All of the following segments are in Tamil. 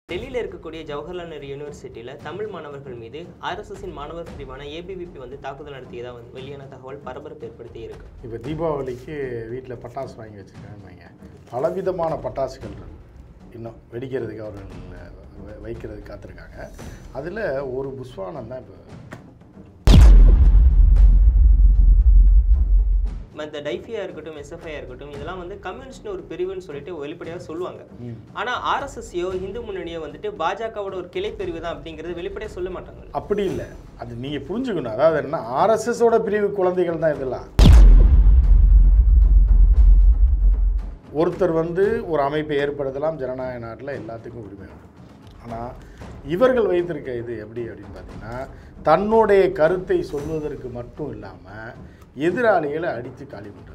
டெல்லியில் இருக்கக்கூடிய ஜவஹர்லால் நேரு யூனிவர்சிட்டியில் தமிழ் மாணவர்கள் மீது ஆர்எஸ்எஸ்ஸின் மாணவர் பிரிவான ஏபிவிபி வந்து தாக்குதல் நடத்தியதாக வந்து வெளியான தகவல் பரபரப்பு ஏற்படுத்தி இருக்கு இப்போ தீபாவளிக்கு வீட்டில் பட்டாசு வாங்கி வச்சுருக்காங்க வைங்க பலவிதமான பட்டாசுகள் இருக்கு இன்னும் வெடிக்கிறதுக்கு அவர்கள் வ- வைக்கிறதுக்கு காத்திருக்காங்க அதில் ஒரு புஸ்வானம் தான் இப்போ இந்த டைஃபியா இருக்கட்டும் எஸ்எஃப்ஐ இருக்கட்டும் இதெல்லாம் வந்து கம்யூனிஸ்ட்னு ஒரு பிரிவுன்னு சொல்லிட்டு வெளிப்படையாக சொல்லுவாங்க ஆனால் ஆர்எஸ்எஸ்ஸையோ இந்து முன்னணியோ வந்துட்டு பாஜகவோட ஒரு கிளை பிரிவு தான் அப்படிங்கிறது வெளிப்படையாக சொல்ல மாட்டாங்க அப்படி இல்லை அது நீங்கள் புரிஞ்சுக்கணும் அதாவது என்ன ஆர்எஸ்எஸோட பிரிவு குழந்தைகள் தான் இதெல்லாம் ஒருத்தர் வந்து ஒரு அமைப்பை ஏற்படுத்தலாம் ஜனநாயக நாட்டில் எல்லாத்துக்கும் உரிமை உண்டு ஆனால் இவர்கள் வைத்திருக்க இது எப்படி அப்படின்னு பார்த்தீங்கன்னா தன்னுடைய கருத்தை சொல்வதற்கு மட்டும் இல்லாமல் எதிராளிகளை அடித்து காலி பண்ணுறது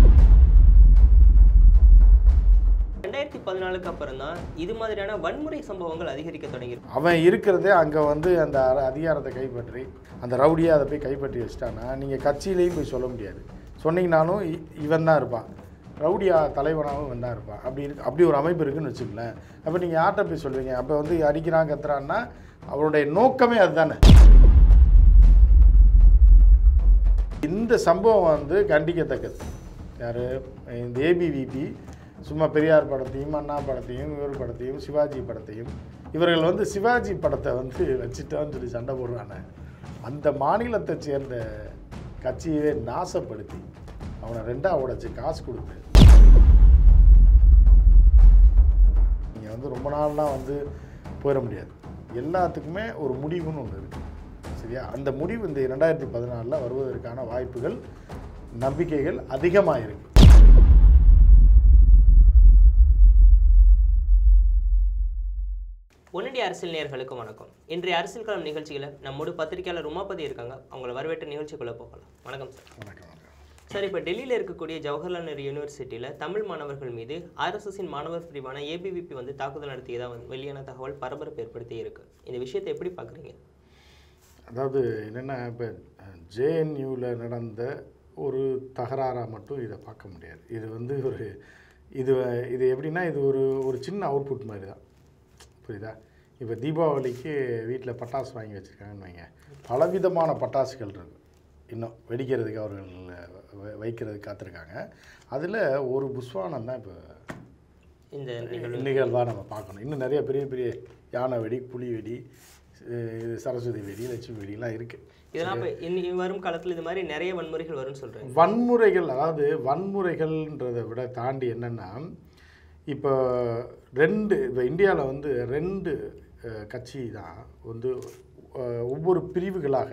ரெண்டாயிரத்தி பதினாலுக்கு அப்புறம் தான் இது மாதிரியான வன்முறை சம்பவங்கள் அதிகரிக்க தொடங்கியிருக்கு அவன் இருக்கிறதே அங்கே வந்து அந்த அர- அதிகாரத்தை கைப்பற்றி அந்த ரவுடியாக அதை போய் கைப்பற்றி வச்சிட்டான்னா நீங்கள் கட்சியிலையும் போய் சொல்ல முடியாது சொன்னீங்கனாலும் இ- இவன் தான் இருப்பான் ரவுடியா தலைவனாகவும் இவன் தான் இருப்பான் அப்படி இருக்கு அப்படி ஒரு அமைப்பு இருக்குன்னு வச்சுக்கலேன் அப்போ நீங்கள் யார்கிட்ட போய் சொல்வீங்க அப்போ வந்து அடிக்கிறான் கத்துறான்னா அவருடைய நோக்கமே அதுதானே இந்த சம்பவம் வந்து கண்டிக்கத்தக்கது யார் இந்த ஏபிவிபி சும்மா பெரியார் படத்தையும் அண்ணா படத்தையும் இவர் படத்தையும் சிவாஜி படத்தையும் இவர்கள் வந்து சிவாஜி படத்தை வந்து வச்சுட்டான்னு சொல்லி சண்டை போடுறாங்க அந்த மாநிலத்தை சேர்ந்த கட்சியவே நாசப்படுத்தி அவனை ரெண்டா உடைச்சு காசு கொடுத்து நீங்கள் வந்து ரொம்ப நாள்லாம் வந்து போயிட முடியாது எல்லாத்துக்குமே ஒரு முடிவுன்னு ஒன்று இருக்குது சரியா அந்த முடிவு இந்த ரெண்டாயிரத்தி பதினாலில் வருவதற்கான வாய்ப்புகள் நம்பிக்கைகள் அதிகமாக இருக்கு உடனடி அரசியல் நேயர்களுக்கு வணக்கம் இன்றைய அரசியல் களம் நிகழ்ச்சிகளை நம்மோடு பத்திரிகையாளர் உமாபதி இருக்காங்க அவங்கள வரவேற்ற நிகழ்ச்சிக்குள்ளே போகலாம் வணக்கம் சார் வணக்கம் வணக்கம் சார் இப்போ டெல்லியில் இருக்கக்கூடிய ஜவஹர்லால் நேரு யூனிவர்சிட்டியில் தமிழ் மாணவர்கள் மீது ஆர்எஸ்எஸ்ஸின் மாணவர் பிரிவான ஏபிவிபி வந்து தாக்குதல் நடத்தியதாக வந்து வெளியான தகவல் பரபரப்பு ஏற்படுத்தி இருக்கு இந்த விஷயத்தை எப்படி பார்க்குறீங்க அதாவது என்னென்னா இப்போ ஜேஎன்யூவில் நடந்த ஒரு தகராறாக மட்டும் இதை பார்க்க முடியாது இது வந்து ஒரு இது இது எப்படின்னா இது ஒரு ஒரு சின்ன அவுட்புட் மாதிரி தான் புரியுதா இப்போ தீபாவளிக்கு வீட்டில் பட்டாசு வாங்கி வச்சுருக்காங்கன்னு வைங்க பலவிதமான பட்டாசுகள் இருக்கு இன்னும் வெடிக்கிறதுக்கு அவர்கள் வ- வைக்கிறதுக்கு காத்திருக்காங்க அதில் ஒரு புஸ்வானம் தான் இப்போ இந்த நிகழ்வு நிகழ்வாக நம்ம பார்க்கணும் இன்னும் நிறைய பெரிய பெரிய யானை வெடி புலி வெடி அஹ் இது சரஸ்வதி வெடி லட்சுமி வெடிலாம் இருக்குது இதெல்லாம் இப்போ இனி வரும் காலத்தில் இது மாதிரி நிறைய வன்முறைகள் வரும்னு சொல்கிறேன் வன்முறைகள் அதாவது வன்முறைகள்ன்றதை விட தாண்டி என்னென்னா இப்போ ரெண்டு இப்போ இந்தியாவில் வந்து ரெண்டு அஹ், கட்சி தான் வந்து அஹ், ஒவ்வொரு பிரிவுகளாக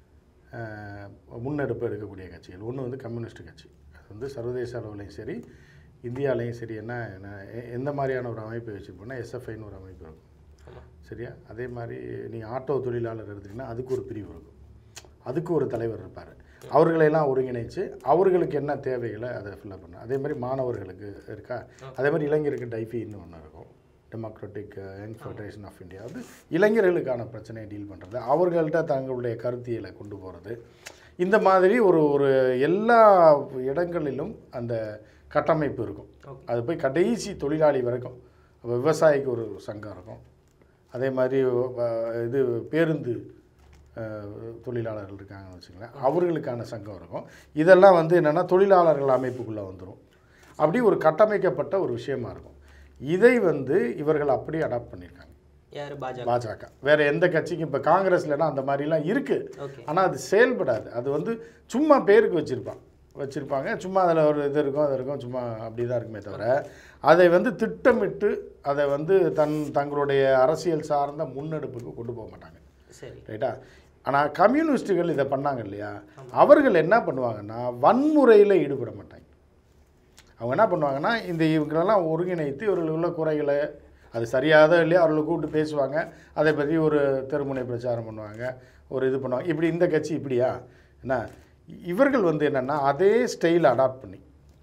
அஹ், முன்னெடுப்பு எடுக்கக்கூடிய கட்சிகள் ஒன்று வந்து கம்யூனிஸ்ட் கட்சி அது வந்து சர்வதேச அளவுலையும் சரி இந்தியாலையும் சரி என்ன என்ன எ- எந்த மாதிரியான ஒரு அமைப்பை வச்சுருப்போம்னா எஸ்எஃப்ஐன்னு ஒரு அமைப்பு இருக்கும் ஆமாம் சரியா அதே மாதிரி நீங்கள் ஆட்டோ தொழிலாளர் எடுத்தீங்கன்னா அதுக்கு ஒரு பிரிவு இருக்கும் அதுக்கு ஒரு தலைவர் இருப்பார் அவர்களையெல்லாம் ஒருங்கிணைச்சு அவர்களுக்கு என்ன தேவைகளை அதை ஃபில்லப் பண்ண அதே மாதிரி மாணவர்களுக்கு இருக்கா அதே மாதிரி இளைஞருக்கு டைஃபின்னு ஒன்று இருக்கும் democratic young federation of India வந்து இளைஞர்களுக்கான பிரச்சனையை டீல் பண்ணுறது அவர்கள்ட்ட தங்களுடைய கருத்தியலை கொண்டு போகிறது இந்த மாதிரி ஒரு ஒரு எல்லா இடங்களிலும் அந்த கட்டமைப்பு இருக்கும் Okay. அது போய் கடைசி தொழிலாளி வரைக்கும் அப்ப விவசாயிக்கு ஒரு சங்கம் இருக்கும் அதே மாதிரி வ- இது பேருந்து அஹ், தொழிலாளர்கள் இருக்காங்கன்னு வச்சுங்களேன் அவர்களுக்கான சங்கம் இருக்கும் இதெல்லாம் வந்து என்னென்னா தொழிலாளர்கள் அமைப்புக்குள்ளே வந்துடும் அப்படி ஒரு கட்டமைக்கப்பட்ட ஒரு விஷயமா இருக்கும் இதை வந்து இவர்கள் அப்படியே அடாப்ட் பண்ணியிருக்காங்க யார் பாஜக பாஜக வேற எந்த கட்சிக்கும் இப்போ காங்கிரஸ்லலாம் அந்த மாதிரிலாம் இருக்குது ஓகே ஆனால் அது செயல்படாது அது வந்து சும்மா பேருக்கு வச்சுருப்பான் வச்சுருப்பாங்க சும்மா அதில் ஒரு இது இருக்கும் அது இருக்கும் சும்மா அப்படி தான் இருக்குமே தவிர அதை வந்து திட்டமிட்டு அதை வந்து தன் தங்களுடைய அரசியல் சார்ந்த முன்னெடுப்புக்கு கொண்டு போக மாட்டாங்க சரி ரைட்டா ஆனால் கம்யூனிஸ்ட்டுகள் இதை பண்ணாங்க இல்லையா அவர்கள் என்ன பண்ணுவாங்கன்னா வன்முறையில் ஈடுபட மாட்டாங்க அவங்க என்ன பண்ணுவாங்கன்னா இந்த இவங்களெல்லாம் ஒருங்கிணைத்து இவர்களுக்குள்ள குறைகளை அது சரியாத இல்லையா அவர்களை கூப்பிட்டு பேசுவாங்க அதை பற்றி ஒரு தெருமுனை பிரச்சாரம் பண்ணுவாங்க ஒரு இது பண்ணுவாங்க இப்படி இந்த கட்சி இப்படியா என்ன இவர்கள் வந்து என்னென்னா அதே ஸ்டைல் அடாப்ட் பண்ணி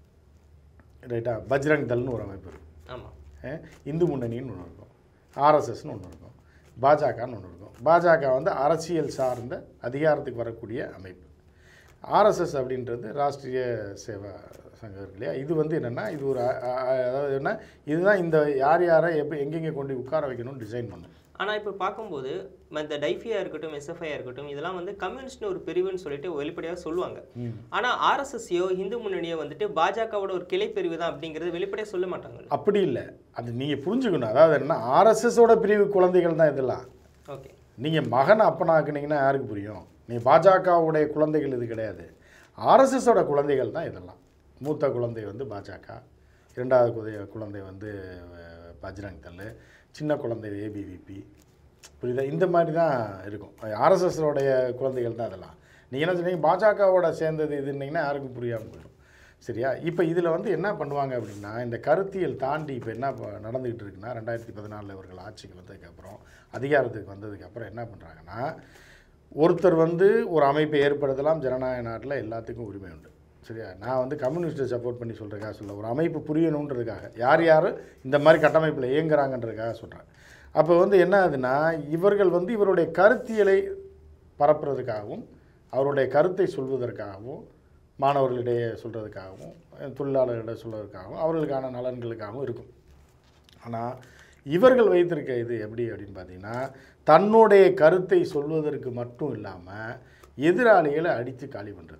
ரைட்டா பஜ்ரங் தள்னு ஒரு அமைப்பு இருக்கு ஆமாம் அஹ் இந்து முன்னணின்னு ஒன்று இருக்கும் ஆர்எஸ்எஸ்னு ஒன்று இருக்கும் பாஜகன்னு ஒன்று இருக்கும் பாஜக வந்து அரசியல் சார்ந்த அதிகாரத்துக்கு வரக்கூடிய அமைப்பு ஆர்எஸ்எஸ் அப்படின்றது ராஷ்ட்ரிய சேவா சங்கம் இருக்கு இல்லையா இது வந்து என்னென்னா இது ஒரு அ- அ- அ- அதாவது என்ன இதுதான் இந்த யார் யாரை எப்போ எங்கெங்கே கொண்டு உட்கார வைக்கணும்னு டிசைன் பண்ணும் ஆனா இப்போ பார்க்கும்போது இந்த டைஃபியா இருக்கட்டும் எஸ்எஃப்ஐயா இருக்கட்டும் இதெல்லாம் வந்து கம்யூனிஸ்ட்னு ஒரு பிரிவுன்னு சொல்லிட்டு வெளிப்படையாக சொல்லுவாங்க ம். ஆனா ஆர்எஸ்எஸ்யோ இந்து முன்னணியோ வந்துட்டு பாஜகவோட ஒரு கிளை பிரிவு தான் அப்படிங்கிறது வெளிப்படையாக சொல்ல மாட்டாங்க அப்படி இல்லை அது நீங்கள் புரிஞ்சுக்கணும் அதாவது என்ன ஆர்எஸ்எஸோட பிரிவு குழந்தைகள் தான் இதெல்லாம் ஓகே நீங்கள் மகனை அப்பனாக்குனீங்கன்னா யாருக்கு புரியும் நீ பாஜகவுடைய குழந்தைகள் இது கிடையாது ஆர்எஸ்எஸோட குழந்தைகள் தான் இதெல்லாம் மூத்த குழந்தை வந்து பாஜக இரண்டாவது குதை- குழந்தை வந்து அஹ், பஜ்ரங் தள் சின்ன குழந்தை ஏபிவிபி புரியுதா இந்த மாதிரி தான் இருக்கும் ஆர்எஸ்எஸோடைய குழந்தைகள் தான் இதெல்லாம் நீங்கள் என்ன சொன்னீங்க பாஜகவோட சேர்ந்தது இதுன்னீங்கன்னா யாருக்கும் புரியாமல் போயிடும் சரியா இப்போ இதில் வந்து என்ன பண்ணுவாங்க அப்படின்னா இந்த கருத்தியல் தாண்டி இப்போ என்ன ப- நடந்துக்கிட்டு இருக்குன்னா ரெண்டாயிரத்தி பதினாலில் இவர்கள் ஆட்சிக்கு வந்ததுக்கப்புறம் அதிகாரத்துக்கு வந்ததுக்கப்புறம் என்ன பண்ணுறாங்கன்னா ஒருத்தர் வந்து ஒரு அமைப்பை ஏற்படுத்தலாம் ஜனநாயக நாட்டில் எல்லாத்துக்கும் உரிமை உண்டு சரியா நான் வந்து கம்யூனிஸ்ட்டை சப்போர்ட் பண்ணி சொல்கிறதுக்காக சொல்ல ஒரு அமைப்பு புரியணுன்றதுக்காக யார் யார் இந்த மாதிரி கட்டமைப்பில் இயங்குறாங்கன்றதுக்காக சொல்கிறேன் அப்போ வந்து என்ன ஆகுதுன்னா இவர்கள் வந்து இவருடைய கருத்தியலை பரப்புறதுக்காகவும் அவருடைய கருத்தை சொல்வதற்காகவும் மாணவர்களிடையே சொல்கிறதுக்காகவும் தொழிலாளர்களிடையே சொல்வதற்காகவும் அவர்களுக்கான நலன்களுக்காகவும் இருக்கும் ஆனால் இவர்கள் வைத்திருக்க இது எப்படி அப்படின்னு பார்த்தீங்கன்னா தன்னுடைய கருத்தை சொல்வதற்கு மட்டும் இல்லாமல் எதிராளிகளை அடித்து காலி பண்ணுறது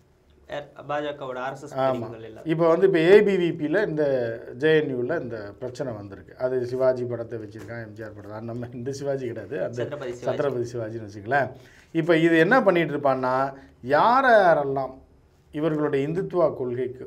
பாஜகவோட ஆர்எஸ்எஸ் ஆமாம் பிரிவுகள் எல்லாம் இப்போ வந்து இப்போ ஏபிவிபியில் இந்த ஜேஎன்யூவில் இந்த பிரச்சனை வந்திருக்கு அது சிவாஜி படத்தை வச்சுருக்கான் எம்ஜிஆர் படத்தை அது நம்ம இந்த சிவாஜி கிடையாது அந்த சத்ரபதி சிவாஜி சத்ரபதி சிவாஜின்னு வச்சுங்களேன் இப்போ இது என்ன பண்ணிட்டு இருப்பான்னா யார் யாரெல்லாம் இவர்களுடைய இந்துத்துவா கொள்கைக்கு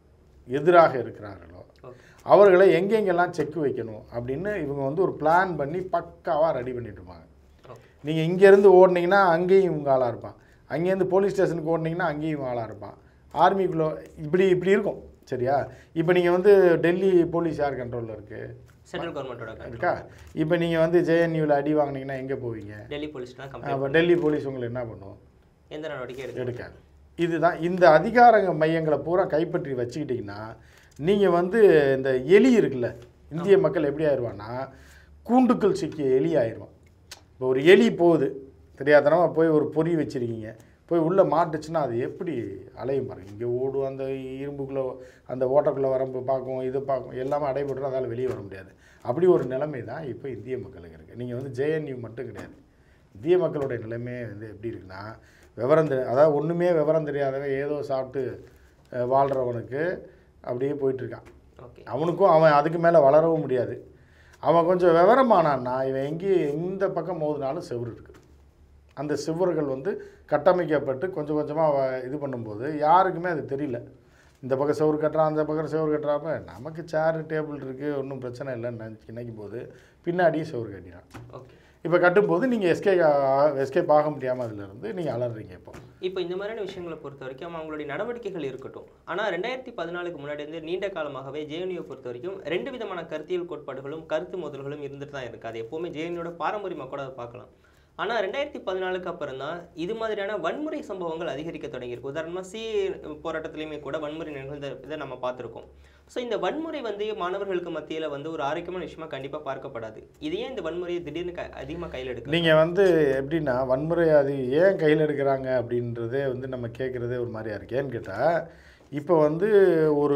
எதிராக இருக்கிறார்களோ ஓகே அவர்களை எங்கெங்கெல்லாம் செக் வைக்கணும் அப்படின்னு இவங்க வந்து ஒரு பிளான் பண்ணி பக்காவாக ரெடி பண்ணிட்டு இருப்பாங்க ஓகே நீங்கள் இங்கேருந்து ஓடுனீங்கன்னா அங்கேயும் இவங்க ஆளாக இருப்பான் அங்கேருந்து போலீஸ் ஸ்டேஷனுக்கு ஓடுனீங்கன்னா அங்கேயும் இவன் ஆளாக இருப்பான் ஆர்மிக்குள்ளே இப்படி இப்படி இருக்கும் சரியா இப்போ நீங்கள் வந்து டெல்லி போலீஸ் யார் கண்ட்ரோலில் இருக்குது சென்ட்ரல் கவர்மெண்ட்டோட control. இருக்கா இப்போ நீங்கள் வந்து ஜேஎன்யூவில் அடி வாங்குனீங்கன்னா எங்கே போவீங்க டெல்லி போலீஸ்லாம் கம்ப்ளைண்ட் அப்போ டெல்லி போலீஸ் உங்களை என்ன பண்ணும் எந்த நடவடிக்கை எடுக்க எடுக்காது இதுதான் இந்த அதிகார மையங்களை பூரா கைப்பற்றி வச்சுக்கிட்டிங்கன்னா நீங்கள் வந்து இந்த எலி இருக்குல்ல இந்திய மக்கள் எப்படி ஆயிடுவான்னா கூண்டுக்குள் சிக்கிய எலி ஆயிடுவான் இப்போ ஒரு எலி போகுது தெரியாதனமா போய் ஒரு பொறி வச்சுருக்கீங்க போய் உள்ளே மாட்டுச்சுன்னா அது எப்படி அலையும் பாருங்க இங்கே ஓடும் அந்த இரும்புக்குள்ளே அந்த ஓட்டக்குள்ளே வரம்பு பார்க்கும் இது பார்க்கும் எல்லாமே அடைபட்டு அதால் வெளியே வர முடியாது அப்படி ஒரு நிலைமை தான் இப்போ இந்திய மக்களுக்கு இருக்குது நீங்கள் வந்து ஜேஎன்யூ மட்டும் கிடையாது இந்திய மக்களுடைய நிலைமை வந்து எப்படி இருக்குன்னா விவரம் தெரி அதாவது ஒன்றுமே விவரம் தெரியாதவன் ஏதோ சாப்பிட்டு அஹ், வாழ்றவனுக்கு அப்படியே போயிட்டுருக்கான் ஓகே அவனுக்கும் அவன் அதுக்கு மேலே வளரவும் முடியாது அவன் கொஞ்சம் விவரமானான்னா இவன் எங்கேயும் எந்த பக்கம் மோதினாலும் செவுரு இருக்குது அந்த செவ்வறுகள் வந்து கட்டமைக்கப்பட்டு கொஞ்சம் கொஞ்சமாக இது பண்ணும்போது யாருக்குமே அது தெரியல இந்த பக்கம் செவுரு கட்டுறான் அந்த பக்கம் செவுரு கட்டுறாப்ப நமக்கு சேரு டேபிள் இருக்குது ஒன்றும் பிரச்சனை இல்லைன்னு நினைச்சு நினைக்கும் போது பின்னாடியே செவுரு கட்டினான் ஓகே இப்போ கட்டும்போது நீங்கள் எஸ்கே எஸ்கேப் ஆக முடியாமல் அதிலிருந்து நீங்கள் அலறீங்க இப்போ இப்போ இந்த மாதிரியான விஷயங்களை பொறுத்த வரைக்கும் அவங்களுடைய நடவடிக்கைகள் இருக்கட்டும் ஆனால் ரெண்டாயிரத்தி பதினாலுக்கு முன்னாடி இருந்து நீண்ட காலமாகவே ஜேஎன்யூ பொறுத்த வரைக்கும் ரெண்டு விதமான கருத்தியல் கோட்பாடுகளும் கருத்து மோதல்களும் இருந்துட்டு தான் இருக்கு அது எப்போவுமே ஜேஎன்யூட பாரம்பரியமாக கூட அதை பார்க்கலாம் ஆனால் ரெண்டாயிரத்தி பதினாலுக்கு அப்புறம் தான் இது மாதிரியான வன்முறை சம்பவங்கள் அதிகரிக்க தொடங்கியிருக்கு உதாரணமாக சி போராட்டத்திலையுமே கூட வன்முறை நிகழ்ந்த இதை நம்ம பார்த்துருக்கோம் ஸோ இந்த வன்முறை வந்து மாணவர்களுக்கு மத்தியில் வந்து ஒரு ஆரோக்கியமான விஷயமா கண்டிப்பாக பார்க்கப்படாது இது ஏன் இந்த வன்முறையை திடீர்னு க அதிகமாக கையில் எடுக்க நீங்கள் வந்து எப்படின்னா வன்முறை அது ஏன் கையில் எடுக்கிறாங்க அப்படின்றதே வந்து நம்ம கேட்குறதே ஒரு மாதிரியா இருக்கு ஏன்னு கேட்டால் இப்போ வந்து ஒரு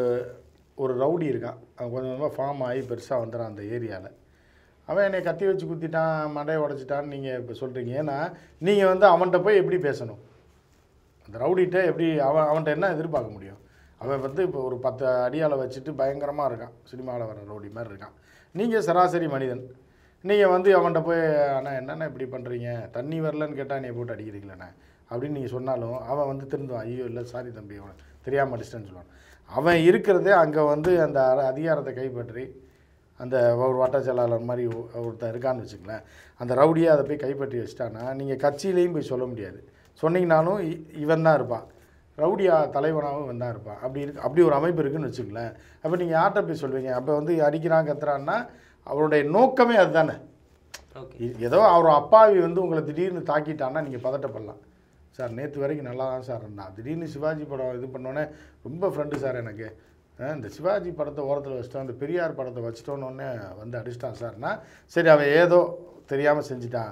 ஒரு ரவுடி இருக்கான் அவன் கொஞ்சம் கொஞ்சமாக ஃபார்ம் ஆகி பெருசாக வந்துடுறான் அந்த ஏரியாவில் அவன் என்னை கத்தி வச்சு குத்திட்டான் மண்டையை உடச்சிட்டான்னு நீங்கள் இப்போ சொல்கிறீங்க ஏன்னா நீங்கள் வந்து அவன்கிட்ட போய் எப்படி பேசணும் அந்த ரவுடிகிட்ட எப்படி அவன் அவன்கிட்ட என்ன எதிர்பார்க்க முடியும் அவன் வந்து இப்போ ஒரு பத்து அடியால் வச்சுட்டு பயங்கரமாக இருக்கான் சினிமாவில் வர ரவுடி மாதிரி இருக்கான் நீங்கள் சராசரி மனிதன் நீங்கள் வந்து அவன்கிட்ட போய் அண்ணா என்னண்ணா இப்படி பண்ணுறீங்க தண்ணி வரலன்னு கேட்டால் நீ போட்டு அடிக்கிறீங்களண்ணே அப்படின்னு நீங்கள் சொன்னாலும் அவன் வந்து திருந்துவான் ஐயோ இல்லை சாரி தம்பி அவன் தெரியாமல் அடிச்சிட்டேன்னு சொல்லுவான் அவன் இருக்கிறதே அங்கே வந்து அந்த அர- அதிகாரத்தை கைப்பற்றி அந்த ஒரு வட்ட செயலாளர் மாதிரி ஒ- ஒருத்தன் இருக்கான்னு வச்சுங்களேன் அந்த ரவுடியை அதை போய் கைப்பற்றி வச்சிட்டான்னா நீங்கள் கட்சியிலையும் போய் சொல்ல முடியாது சொன்னீங்கனாலும் இ- இவன் தான் இருப்பான் ரவுடியா தலைவனாகவும் இவன் தான் இருப்பான் அப்படி இருக்கு அப்படி ஒரு அமைப்பு இருக்குன்னு வச்சுங்களேன் அப்போ நீங்கள் யார்கிட்ட போய் சொல்வீங்க அப்போ வந்து அடிக்கிறான் கத்துறான்னா அவருடைய நோக்கமே அதுதானே ஓகே இ- ஏதோ அவர் அப்பாவி வந்து உங்களை திடீர்னு தாக்கிட்டான்னா நீங்கள் பதட்டப்படலாம் சார் நேற்று வரைக்கும் நல்லா தான் சார் இருந்தான் திடீர்னு சிவாஜி படம் இது பண்ணோன்னே ரொம்ப ஃப்ரெண்டு சார் எனக்கு அஹ் இந்த சிவாஜி படத்தை ஓரத்தில் வச்சிட்டோம் இந்த பெரியார் படத்தை வச்சிட்டோன்னே வந்து அடிச்சிட்டான் சார்னா சரி அவன் ஏதோ தெரியாமல் செஞ்சிட்டான்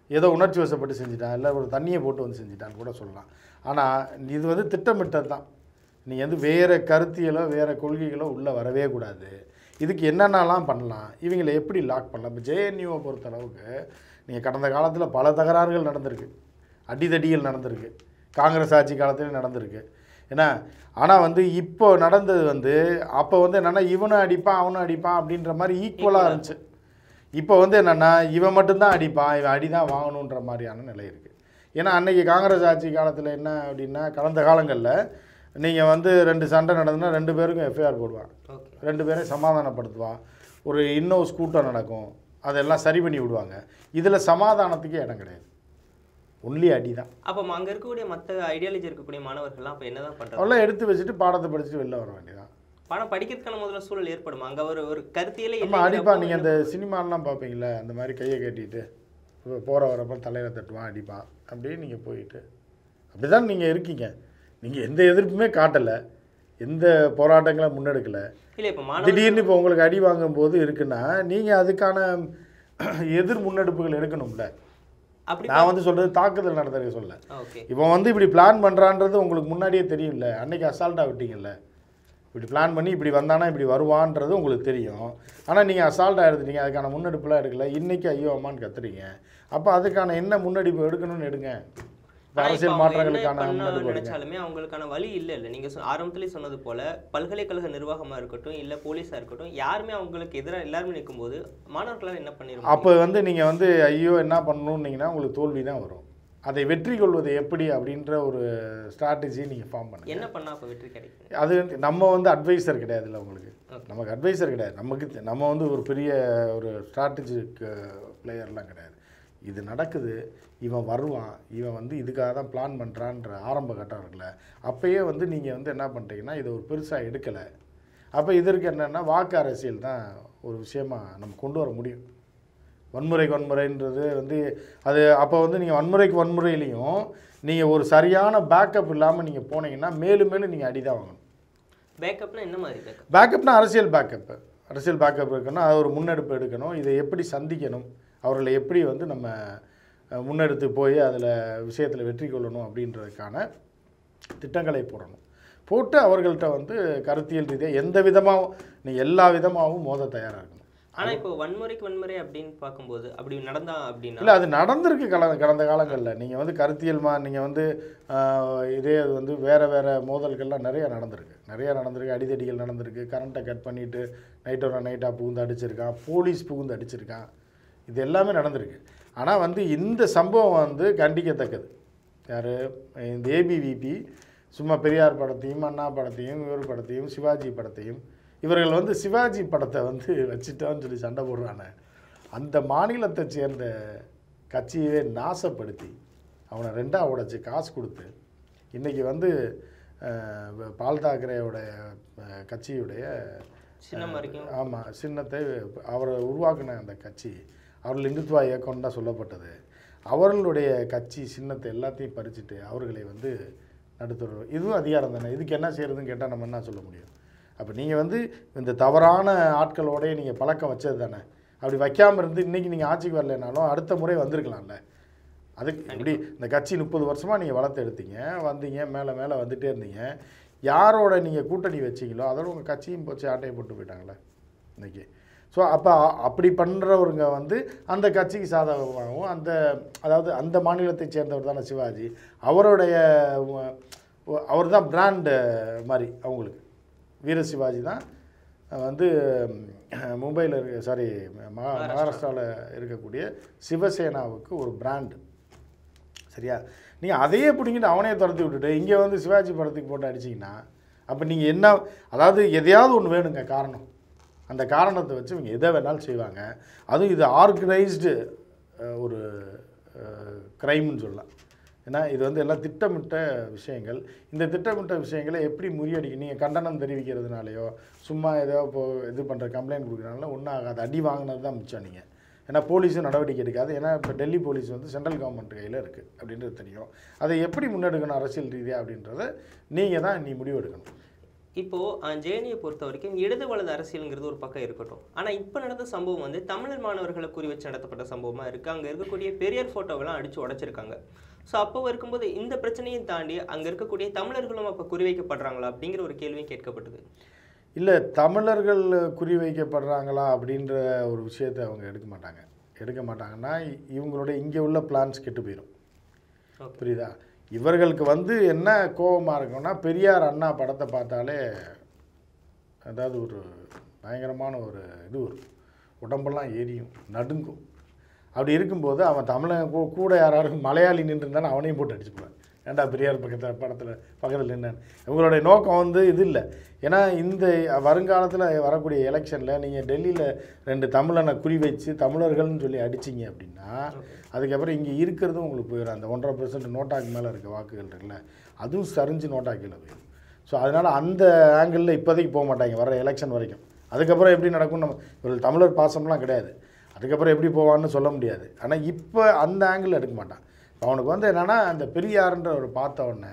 ஏதோ உணர்ச்சி வசப்பட்டு செஞ்சுட்டான் இல்லை ஒரு தண்ணியை போட்டு வந்து செஞ்சுட்டான்னு கூட சொல்லலாம் ஆனால் இது வந்து திட்டமிட்டது தான் நீங்கள் வந்து வேறு கருத்தியலோ வேறு கொள்கைகளோ உள்ளே வரவே கூடாது இதுக்கு என்னென்னலாம் பண்ணலாம் இவங்களை எப்படி லாக் பண்ணலாம் இப்போ ஜேஎன்யூவை பொறுத்த அளவுக்கு நீங்கள் கடந்த காலத்தில் பல தகராறுகள் நடந்திருக்கு அடிதடிகள் நடந்திருக்கு காங்கிரஸ் ஆட்சி காலத்துலேயும் நடந்திருக்கு ஏன்னா ஆனால் வந்து இப்போ நடந்தது வந்து அப்போ வந்து என்னென்னா இவனும் அடிப்பான் அவனும் அடிப்பான் அப்படின்ற மாதிரி ஈக்குவலாக இருந்துச்சு இப்போ வந்து என்னென்னா இவன் மட்டும்தான் அடிப்பான் இவன் அடி தான் வாங்கணுன்ற மாதிரியான நிலை இருக்குது ஏன்னா அன்னைக்கு காங்கிரஸ் ஆட்சி காலத்தில் என்ன அப்படின்னா கடந்த காலங்களில் நீங்கள் வந்து ரெண்டு சண்டை நடந்ததுன்னா ரெண்டு பேருக்கும் எஃப்ஐஆர் போடுவான் ஓகே ரெண்டு பேரையும் சமாதானப்படுத்துவான் ஒரு இன்னோஸ் கூட்டம் நடக்கும் அதெல்லாம் சரி பண்ணி விடுவாங்க இதில் சமாதானத்துக்கே இடம் கிடையாது ஒன்லி அடி தான் அப்போ அங்க இருக்கக்கூடிய மற்ற ஐடியாலஜி இருக்கக்கூடிய மாணவர்கள்லாம் அப்போ என்னதான் பண்றாங்க அதெல்லாம் எடுத்து வச்சுட்டு பாடத்தை படிச்சுட்டு வெளில வர வேண்டியதான் படம் படிக்கிறதுக்கான முதல்ல சூழல் ஏற்படுமா அங்க ஒரு ஒரு கருத்தியலே நம்ம அடிப்பா நீங்கள் அந்த சினிமாலாம் பார்ப்பீங்களே அந்த மாதிரி கையை கட்டிட்டு போகிற வரப்போ தலையில் தட்டுவான் அடிப்பான் அப்படியே நீங்கள் போயிட்டு அப்படி தான் நீங்கள் இருக்கீங்க நீங்கள் எந்த எதிர்ப்புமே காட்டலை எந்த போராட்டங்களை முன்னெடுக்கலை இல்ல இப்போ மாணவர் திடீர்னு இப்போ உங்களுக்கு அடி வாங்கும்போது இருக்குன்னா நீங்கள் அதுக்கான எதிர் முன்னெடுப்புகள் எடுக்கணும்ல அப்படி நான் வந்து சொல்கிறது தாக்குதல் நடத்துறத சொல்ல ஓகே இவன் வந்து இப்படி பிளான் பண்ணுறான்றது உங்களுக்கு முன்னாடியே தெரியும்ல அன்னைக்கு அசால்ட்டாக விட்டீங்கல்ல இப்படி பிளான் பண்ணி இப்படி வந்தானா இப்படி வருவான்றது உங்களுக்கு தெரியும் ஆனால் நீங்கள் அசால்ட்டாக எடுத்துட்டீங்க அதுக்கான முன்னெடுப்புலாம் எடுக்கல இன்றைக்கி ஐயோ அம்மான்னு கத்துறீங்க அப்போ அதுக்கான என்ன முன்னெடுப்பு எடுக்கணும்னு எடுங்க இப்ப ஆனா இப்ப அரசியல் அவங்க என்ன மாற்றங்களுக்கான பண்ண முன்னெடுப்பு எடுங்க நினைச்சாலுமே அவங்களுக்கான வழி இல்ல இல்ல நீங்க சொ- ஆரம்பத்திலே சொன்னது போல பல்கலைக்கழக நிர்வாகமா இருக்கட்டும் இல்ல போலீஸா இருக்கட்டும் யாருமே அவங்களுக்கு எதிராக எல்லாருமே நிற்கும்போது மாணவர்களால் என்ன பண்ணிருக்கோம் அப்போ வந்து நீங்கள் வந்து ஐயோ என்ன பண்ணணுன்னீங்கன்னா உங்களுக்கு தோல்வி தான் வரும் அதை வெற்றி கொள்வது எப்படி அப்படின்ற ஒரு ஸ்ட்ராட்டஜி நீங்கள் ஃபார்ம் பண்ணுங்க என்ன பண்ணா அப்ப வெற்றி கிடைக்கும் அது வந்து நம்ம வந்து அட்வைசர் கிடையாதுல்ல உங்களுக்கு Okay. நமக்கு அட்வைசர் கிடையாது நமக்கு தெ- நம்ம வந்து ஒரு பெரிய ஒரு ஸ்ட்ராட்டஜிக் பிளேயர்லாம் கிடையாது இது நடக்குது இவன் வருவான் இவன் வந்து இதுக்காக தான் பிளான் பண்ணுறான்ற ஆரம்ப கட்டம் இருக்குல்ல அப்பயே வந்து நீங்கள் வந்து என்ன பண்ணுறீங்கன்னா இதை ஒரு பெருசாக எடுக்கலை அப்போ இதற்கு என்னென்னா வாக்கு அரசியல் தான் ஒரு விஷயமா நம்ம கொண்டு வர முடியும் வன்முறைக்கு வன்முறைன்றது வந்து அது அப்போ வந்து நீங்கள் வன்முறைக்கு வன்முறையிலையும் நீங்கள் ஒரு சரியான பேக்கப் இல்லாமல் நீங்கள் போனீங்கன்னா மேலும் மேலும் நீங்கள் அடி தான் வாங்கணும் பேக்கப்னா என்ன மாதிரி பேக்கப் பேக்கப்னா அரசியல் பேக்கப் அரசியல் பேக்கப் இருக்கணும் அது ஒரு முன்னெடுப்பு எடுக்கணும் இதை எப்படி சந்திக்கணும் அவர்களை எப்படி வந்து நம்ம அஹ், முன்னெடுத்து போய் அதில் விஷயத்தில் வெற்றி கொள்ளணும் அப்படின்றதுக்கான திட்டங்களை போடணும் போட்டு அவர்கள்ட்ட வந்து கருத்தியல் ரீதியாக எந்த விதமாகவும் நீ எல்லா விதமாகவும் மோத தயாராக இருக்கணும் ஆனா இப்போ வன்முறைக்கு வன்முறை அப்படின்னு பார்க்கும்போது அப்படி நடந்தா அப்படின்னா இல்லை அது நடந்திருக்கு கல கடந்த காலங்களில் நீங்கள் வந்து கருத்தியல்மா நீங்கள் வந்து ஆஹ், இதே அது வந்து வேறு வேறு மோதல்கள்லாம் நிறைய நடந்திருக்கு நிறைய நடந்திருக்கு அடிதடிகள் நடந்திருக்கு கரண்ட்டை கட் பண்ணிவிட்டு நைட்டோட நைட்டாக புகுந்து அடிச்சிருக்கான் போலீஸ் புகுந்து அடிச்சிருக்கான் இது எல்லாமே நடந்திருக்கு ஆனால் வந்து இந்த சம்பவம் வந்து கண்டிக்கத்தக்கது யார் இந்த ஏபிவிபி சும்மா பெரியார் படத்தையும் அண்ணா படத்தையும் இவர் படத்தையும் சிவாஜி படத்தையும் இவர்கள் வந்து சிவாஜி படத்தை வந்து வச்சுட்டோன்னு சொல்லி சண்டை போடுறானே அந்த மாநிலத்தை சேர்ந்த கட்சியவே நாசப்படுத்தி அவனை ரெண்டாக உடைச்சி காசு கொடுத்து இன்றைக்கி வந்து அஹ், பால் தாக்கரேயோட அஹ், கட்சியுடைய சின்னம் வரைக்கும் ஆமாம் சின்னத்தை அவரை உருவாக்கின அந்த கட்சி அவர்கள் இந்துத்துவா இயக்கம் தான் சொல்லப்பட்டது அவர்களுடைய கட்சி சின்னத்தை எல்லாத்தையும் பறிச்சுட்டு அவர்களை வந்து நடுத்தர இதுவும் அதிகாரம் தானே இதுக்கு என்ன செய்யறதுன்னு கேட்டால் நம்ம என்ன சொல்ல முடியும் அப்போ நீங்கள் வந்து இந்த தவறான ஆட்களோடய நீங்கள் பழக்கம் வச்சது தானே அப்படி வைக்காமல் இருந்து இன்றைக்கி நீங்கள் ஆட்சிக்கு வரலைனாலும் அடுத்த முறை வந்திருக்கலாம்ல அதுக்கு இப்படி இந்த கட்சி முப்பது வருஷமாக நீங்கள் வளர்த்து எடுத்தீங்க வந்தீங்க மேலே மேலே வந்துட்டே இருந்தீங்க யாரோட நீங்கள் கூட்டணி வச்சீங்களோ அதோட உங்கள் கட்சியும் போச்சு ஆட்டையை போட்டு போயிட்டாங்களே இன்னைக்கு ஸோ அப்போ அப்படி பண்ணுறவருங்க வந்து அந்த கட்சிக்கு சாதகமாகவும் அந்த அதாவது அந்த மாநிலத்தை சேர்ந்தவர் தானே சிவாஜி அவருடைய அவர் தான் பிராண்டு மாதிரி அவங்களுக்கு வீர சிவாஜி தான் வந்து மும்பையில் இருக்க சாரி மகாராஷ்டிராவில் இருக்கக்கூடிய சிவசேனாவுக்கு ஒரு பிராண்டு சரியா நீங்கள் அதையே பிடிங்கிட்டு அவனையே துரத்தி விட்டுட்டு இங்கே வந்து சிவாஜி படத்துக்கு போட்டு அடிச்சிங்கன்னா அப்போ நீங்கள் என்ன அதாவது எதையாவது ஒன்று வேணுங்க காரணம் அந்த காரணத்தை வச்சு இவங்க எதை வேணாலும் செய்வாங்க அதுவும் இது ஆர்கனைஸ்டு ஒரு க்ரைம்னு சொல்லலாம் ஏன்னா இது வந்து எல்லாம் திட்டமிட்ட விஷயங்கள் இந்த திட்டமிட்ட விஷயங்களை எப்படி முறியடிக்க நீங்கள் கண்டனம் தெரிவிக்கிறதுனாலையோ சும்மா ஏதோ இப்போ இது பண்ணுற கம்ப்ளைண்ட் கொடுக்குறதுனால ஒன்றும் ஆகாது அடி வாங்கினது தான் மிச்சம் நீங்கள் ஏன்னா போலீஸும் நடவடிக்கை எடுக்காது ஏன்னா இப்போ டெல்லி போலீஸ் வந்து சென்ட்ரல் கவர்மெண்ட் கையில் இருக்குது அப்படின்றது தெரியும் அதை எப்படி முன்னெடுக்கணும் அரசியல் ரீதியாக அப்படின்றத நீங்கள் தான் நீ முடிவு எடுக்கணும் இப்போ ஜேஎன்யூ பொறுத்த வரைக்கும் இடது வலது அரசியலுங்கிறது ஒரு பக்கம் இருக்கட்டும் ஆனா இப்போ நடந்த சம்பவம் வந்து தமிழர் மாணவர்களை குறி வச்சு நடத்தப்பட்ட சம்பவமா இருக்கு அங்க இருக்கக்கூடிய பெரியார் போட்டோவெல்லாம் அடிச்சு உடைச்சிருக்காங்க ஸோ அப்போ இருக்கும்போது இந்த பிரச்சனையும் தாண்டி அங்க இருக்கக்கூடிய தமிழர்களும் அப்போ குறிவைக்கப்படுறாங்களா அப்படிங்கிற ஒரு கேள்வியும் கேட்கப்பட்டது இல்லை தமிழர்கள் குறிவைக்கப்படுறாங்களா அப்படின்ற ஒரு விஷயத்தை அவங்க எடுக்க மாட்டாங்க எடுக்க மாட்டாங்கன்னா இ- இவங்களுடைய இங்கே உள்ள பிளான்ஸ் கெட்டு போயிடும் ஓகே புரியுதா இவர்களுக்கு வந்து என்ன கோபமாக இருக்கும்னா பெரியார் அண்ணா படத்தை பார்த்தாலே அதாவது ஒரு பயங்கரமான ஒரு இது வரும் உடம்பெல்லாம் எரியும் நடுங்கும் அப்படி இருக்கும்போது அவன் தமிழன் கூ- கூட யாராவது மலையாளி நின்றுருந்தாலும் அவனையும் போட்டு அடிச்சுப்பான் ஏன்டா பெரியார் பக்கத்தில் படத்தில் பக்கத்தில் நின்னான் இவங்களுடைய நோக்கம் வந்து இது இல்லை ஏன்னா இந்த வருங்காலத்தில் வரக்கூடிய எலெக்ஷனில் நீங்கள் டெல்லியில் ரெண்டு தமிழனை குறி வச்சு தமிழர்கள்னு சொல்லி அடிச்சிங்க அப்படின்னா அதுக்கப்புறம் இங்கே இருக்கிறதும் உங்களுக்கு போயிடும் அந்த ஒன்றரை பர்சன்ட் நோட்டாக்கு மேலே இருக்க வாக்குகள் இருக்குல்ல அதுவும் சரிஞ்சு நோட்டா கீழே போயிடும் ஸோ அதனால் அந்த ஆங்கிளில் இப்போதைக்கு போக மாட்டாங்க வர எலெக்ஷன் வரைக்கும் அதுக்கப்புறம் எப்படி நடக்கும் நம்ம இவர்கள் தமிழர் பாசம்லாம் கிடையாது அதுக்கப்புறம் எப்படி போவான்னு சொல்ல முடியாது ஆனால் இப்போ அந்த ஆங்கிள் எடுக்க மாட்டான் இப்ப அவனுக்கு வந்து என்னென்னா அந்த பெரியாருன்ற ஒரு பார்த்த உடனே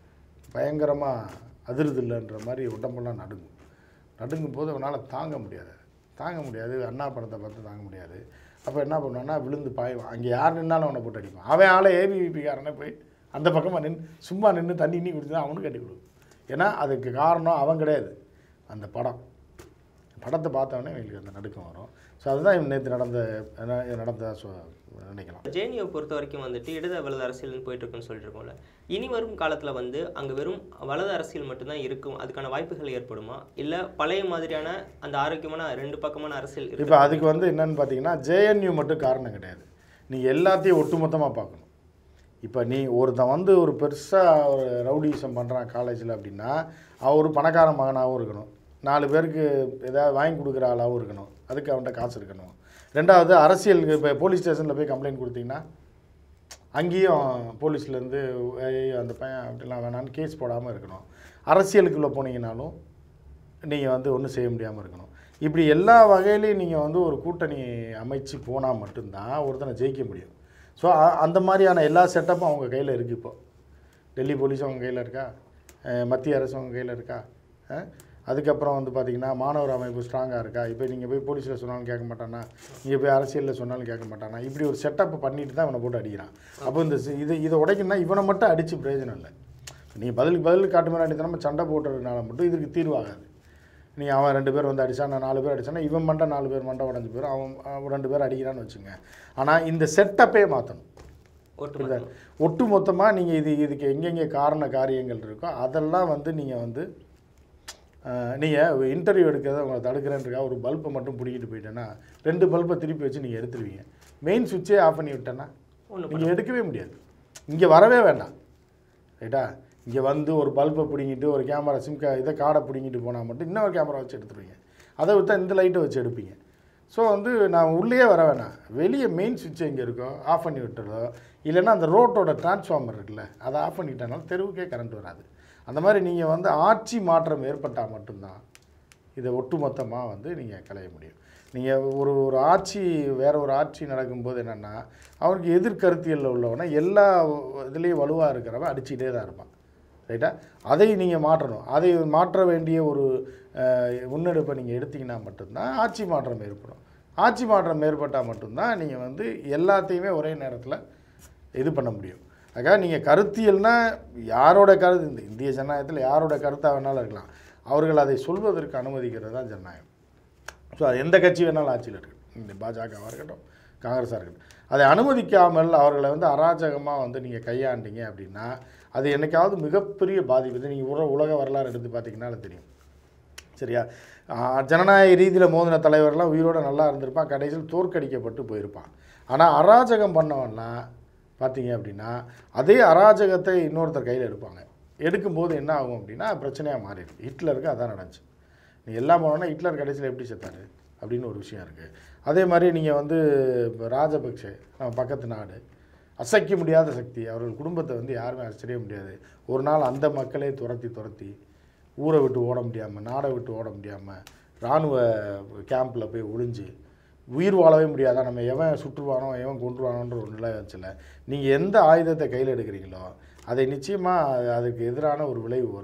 பயங்கரமாக அதிருது இல்லைன்ற மாதிரி உடம்பெல்லாம் நடுங்கும் நடுங்கும் போது அவனால் தாங்க முடியாது தாங்க முடியாது அண்ணா படத்தை பார்த்து தாங்க முடியாது அப்போ என்ன பண்ணுவான்னா விழுந்து பாய்வான் அங்கே யார் நின்னாலும் அவனை போட்டு அடிப்பான் அவன் ஆளை ஏபிவிபிக்காரனே போய் அந்த பக்கமாக நின்று சும்மா நின்று தண்ணி இன்னி குடிச்சு அவனுக்கு கட்டி கொடுக்கும் ஏன்னா அதுக்கு காரணம் அவன் கிடையாது அந்த படம் படத்தை பார்த்தவொடனே எங்களுக்கு அந்த நடுக்கம் வரும் ஸோ அதுதான் நேற்று நடந்த ந- நடந்த சொ நினைக்கலாம் ஜேஎன்யூ பொறுத்த வரைக்கும் வந்துட்டு இடது வலது அரசியல்னு போயிட்டு இருக்குன்னு சொல்லிட்டு இருக்கோம்ல இனி வரும் காலத்துல வந்து அங்க வெறும் வலது அரசியல் மட்டும்தான் இருக்கும் அதுக்கான வாய்ப்புகள் ஏற்படுமா இல்ல பழைய மாதிரியான அந்த ஆரோக்கியமான ரெண்டு பக்கமான அரசியல் இருக்கு இப்போ அதுக்கு வந்து என்னன்னு பார்த்தீங்கன்னா ஜேஎன்யூ மட்டும் காரணம் கிடையாது நீங்கள் எல்லாத்தையும் ஒட்டுமொத்தமாக பார்க்கணும் இப்போ நீ ஒருத்தன் வந்து ஒரு பெருசாக ஒரு ரவுடிசம் பண்ணுறான் காலேஜில் அப்படின்னா அவன் ஒரு பணக்கார மகனாகவும் இருக்கணும் நாலு பேருக்கு ஏதாவது வாங்கி கொடுக்குற ஆளாகவும் இருக்கணும் அதுக்கு அவன்கிட்ட காசு இருக்கணும் ரெண்டாவது அரசியலுக்கு இப்போ போலீஸ் ஸ்டேஷனில் போய் கம்ப்ளைண்ட் கொடுத்தீங்கன்னா அங்கேயும் போலீஸ்லேருந்து அந்த பையன் அப்படிலாம் வேணான்னு கேஸ் போடாமல் இருக்கணும் அரசியலுக்குள்ளே போனீங்கனாலும் நீங்கள் வந்து ஒன்றும் செய்ய முடியாமல் இருக்கணும் இப்படி எல்லா வகையிலையும் நீங்கள் வந்து ஒரு கூட்டணி அமைச்சு போனால் மட்டும்தான் ஒருத்தனை ஜெயிக்க முடியும் ஸோ அந்த மாதிரியான எல்லா செட்டப்பும் அவங்க கையில் இருக்குது இப்போ டெல்லி போலீஸ் அவங்க கையில் இருக்கா அஹ் மத்திய அரசு அவங்க கையில் இருக்கா அஹ் அதுக்கப்புறம் வந்து பார்த்திங்கன்னா மாணவர் அமைப்பு ஸ்ட்ராங்காக இருக்கா இப்போ நீங்கள் போய் போலீஸில் சொன்னாலும் கேட்க மாட்டானா நீங்கள் போய் அரசியலில் சொன்னாலும் கேட்க மாட்டானா இப்படி ஒரு செட்டப் பண்ணிட்டு தான் இவனை போட்டு அடிக்கிறான் அப்போ இந்த சி- இது இதை உடைக்கணும்னா இவனை மட்டும் அடித்து பிரயோஜனம் இல்லை நீங்கள் பதிலுக்கு பதில் காட்டு மாதிரி அடித்தனமா சண்டை போட்டுறதுனால மட்டும் இதுக்கு தீர்வாகாது நீ அவன் ரெண்டு பேர் வந்து அடிச்சான் நான் நாலு பேர் அடிச்சானா இவன் மண்டை நாலு பேர் மண்டை உடஞ்சு போயிடும் அவன் அவன் ரெண்டு பேர் அடிக்கிறான்னு வச்சுங்க ஆனால் இந்த செட்டப்பே மாற்றணும் ஒட்டுமொத்தமா ஒட்டு மொத்தமாக நீங்கள் இது இதுக்கு எங்கெங்கே காரண காரியங்கள் இருக்கோ அதெல்லாம் வந்து நீங்கள் வந்து நீங்கள் இன்டர்வியூ எடுக்கிறத உங்களை தடுக்கிறேன்றக்கா ஒரு பல்பை மட்டும் பிடிக்கிட்டு போயிட்டேன்னா ரெண்டு பல்பை திருப்பி வச்சு நீங்கள் எடுத்துருவீங்க மெயின் சுவிட்சே ஆஃப் பண்ணி விட்டேன்னா ஒண்ணு நீங்கள் எடுக்கவே முடியாது இங்கே வரவே வேண்டாம் ரைட்டா இங்கே வந்து ஒரு பல்பை பிடிங்கிட்டு ஒரு கேமரா சிம் கா இதை காடை பிடிங்கிட்டு போனால் மட்டும் இன்னொரு கேமரா வச்சு எடுத்துருவீங்க அதை விட்டா இந்த லைட்டை வச்சு எடுப்பீங்க ஸோ வந்து நான் உள்ளேயே வர வேணாம் வெளியே மெயின் சுவிட்ச் எங்கே இருக்கோ ஆஃப் பண்ணி விட்டுறதோ இல்லைன்னா அந்த ரோட்டோட டிரான்ஸ்ஃபார்மர் இருக்குல்ல அதை ஆஃப் பண்ணிட்டனால தெருவுக்கே கரண்ட் வராது அந்த மாதிரி நீங்கள் வந்து ஆட்சி மாற்றம் ஏற்பட்டால் மட்டும்தான் இதை ஒட்டுமொத்தமாக வந்து நீங்கள் களைய முடியும் நீங்கள் ஒரு ஒரு ஆட்சி வேற ஒரு ஆட்சி நடக்கும்போது என்னென்னா அவனுக்கு எதிர்கருத்தியலில் உள்ளவனை எல்லா இதுலேயும் வலுவாக இருக்கிறவன் அடிச்சுக்கிட்டே தான் இருப்பான் ரைட்டா அதை நீங்கள் மாற்றணும் அதை மாற்ற வேண்டிய ஒரு அஹ், முன்னெடுப்பை நீங்கள் எடுத்தீங்கன்னா மட்டும்தான் ஆட்சி மாற்றம் ஏற்படும் ஆட்சி மாற்றம் ஏற்பட்டால் மட்டும்தான் நீங்கள் வந்து எல்லாத்தையுமே ஒரே நேரத்தில் இது பண்ண முடியும் அதுக்காக நீங்கள் கருத்தியல்னா யாரோட கருத்து இந்த இந்திய ஜனநாயகத்தில் யாரோட கருத்தாக வேணாலும் இருக்கலாம் அவர்கள் அதை சொல்வதற்கு அனுமதிக்கிறது தான் ஜனநாயகம் ஸோ அது எந்த கட்சி வேணாலும் ஆட்சியில் இருக்கட்டும் இந்த பாஜகவாக இருக்கட்டும் காங்கிரஸாக இருக்கட்டும் அதை அனுமதிக்காமல் அவர்களை வந்து அராஜகமாக வந்து நீங்கள் கையாண்டீங்க அப்படின்னா அது என்னைக்காவது மிகப்பெரிய பாதிப்பு இது நீங்கள் உலக உலக வரலாறு எடுத்து பார்த்தீங்கன்னாலும் தெரியும் சரியா ஆஹ் ஜனநாயக ரீதியில் மோதின தலைவர்லாம் உயிரோட நல்லா இருந்திருப்பான் கடைசியில் தோற்கடிக்கப்பட்டு போயிருப்பான் ஆனால் அராஜகம் பண்ணவன்லாம் பார்த்தீங்க அப்படின்னா அதே அராஜகத்தை இன்னொருத்தர் கையில் எடுப்பாங்க எடுக்கும்போது என்ன ஆகும் அப்படின்னா பிரச்சனையாக மாறிடும் ஹிட்லருக்கு அதான் நடந்துச்சு நீ எல்லாம் போனோன்னா ஹிட்லர் கடைசியில் எப்படி செத்தாரு அப்படின்னு ஒரு விஷயம் இருக்குது அதே மாதிரி நீங்கள் வந்து இப்போ ராஜபக்ஷே நம்ம பக்கத்து நாடு அசைக்க முடியாத சக்தி அவர்கள் குடும்பத்தை வந்து யாருமே அசைச்சிடவே முடியாது ஒரு நாள் அந்த மக்களே துரத்தி துரத்தி ஊரை விட்டு ஓட முடியாமல் நாடை விட்டு ஓட முடியாமல் இராணுவ கேம்பில் போய் ஒளிஞ்சு உயிர் வாழவே முடியாதா நம்ம எவன் சுற்றுவானோ எவன் கொன்றுவானோன்ற ஒரு நிலை வச்சுல நீங்கள் எந்த ஆயுதத்தை கையில் எடுக்கிறீங்களோ அதை நிச்சயமாக அதுக்கு எதிரான ஒரு விளைவு வரும்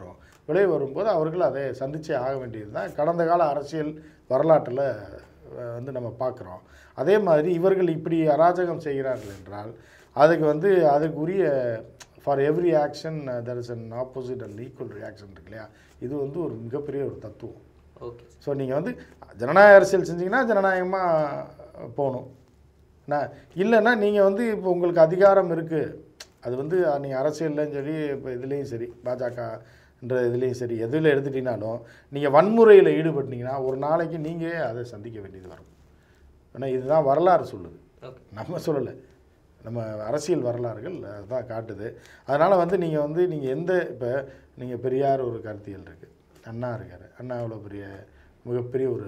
விளைவு வரும்போது அவர்கள் அதை சந்திச்சே ஆக வேண்டியது தான் கடந்த கால அரசியல் வரலாற்றில் அஹ், வந்து நம்ம பார்க்குறோம் அதே மாதிரி இவர்கள் இப்படி அராஜகம் செய்கிறார்கள் என்றால் அதுக்கு வந்து அதுக்குரிய for every action there is an opposite and equal reaction இருக்கு இல்லையா இது வந்து ஒரு மிகப்பெரிய ஒரு தத்துவம் ஓகே ஸோ நீங்கள் வந்து ஜனநாயக அரசியல் செஞ்சீங்கன்னா ஜனநாயகமாக போகணும் நான் இல்லைன்னா நீங்கள் வந்து இப்போ உங்களுக்கு அதிகாரம் இருக்குது அது வந்து நீங்கள் அரசியல்லையும் சரி இப்போ இதுலேயும் சரி பாஜகன்ற இதுலேயும் சரி எதில் எடுத்துட்டீங்கனாலும் நீங்கள் வன்முறையில் ஈடுபட்டீங்கன்னா ஒரு நாளைக்கு நீங்கள் அதை சந்திக்க வேண்டியது வரும் ஏன்னா இதுதான் வரலாறு சொல்லுது ஓகே நம்ம சொல்லலை நம்ம அரசியல் வரலாறுகள் அதான் காட்டுது அதனால் வந்து நீங்கள் வந்து நீங்கள் எந்த இப்போ நீங்கள் பெரியார் ஒரு கருத்தியல் இருக்குது அண்ணா இருக்கார் அண்ணா அவ்வளோ பெரிய மிகப்பெரிய ஒரு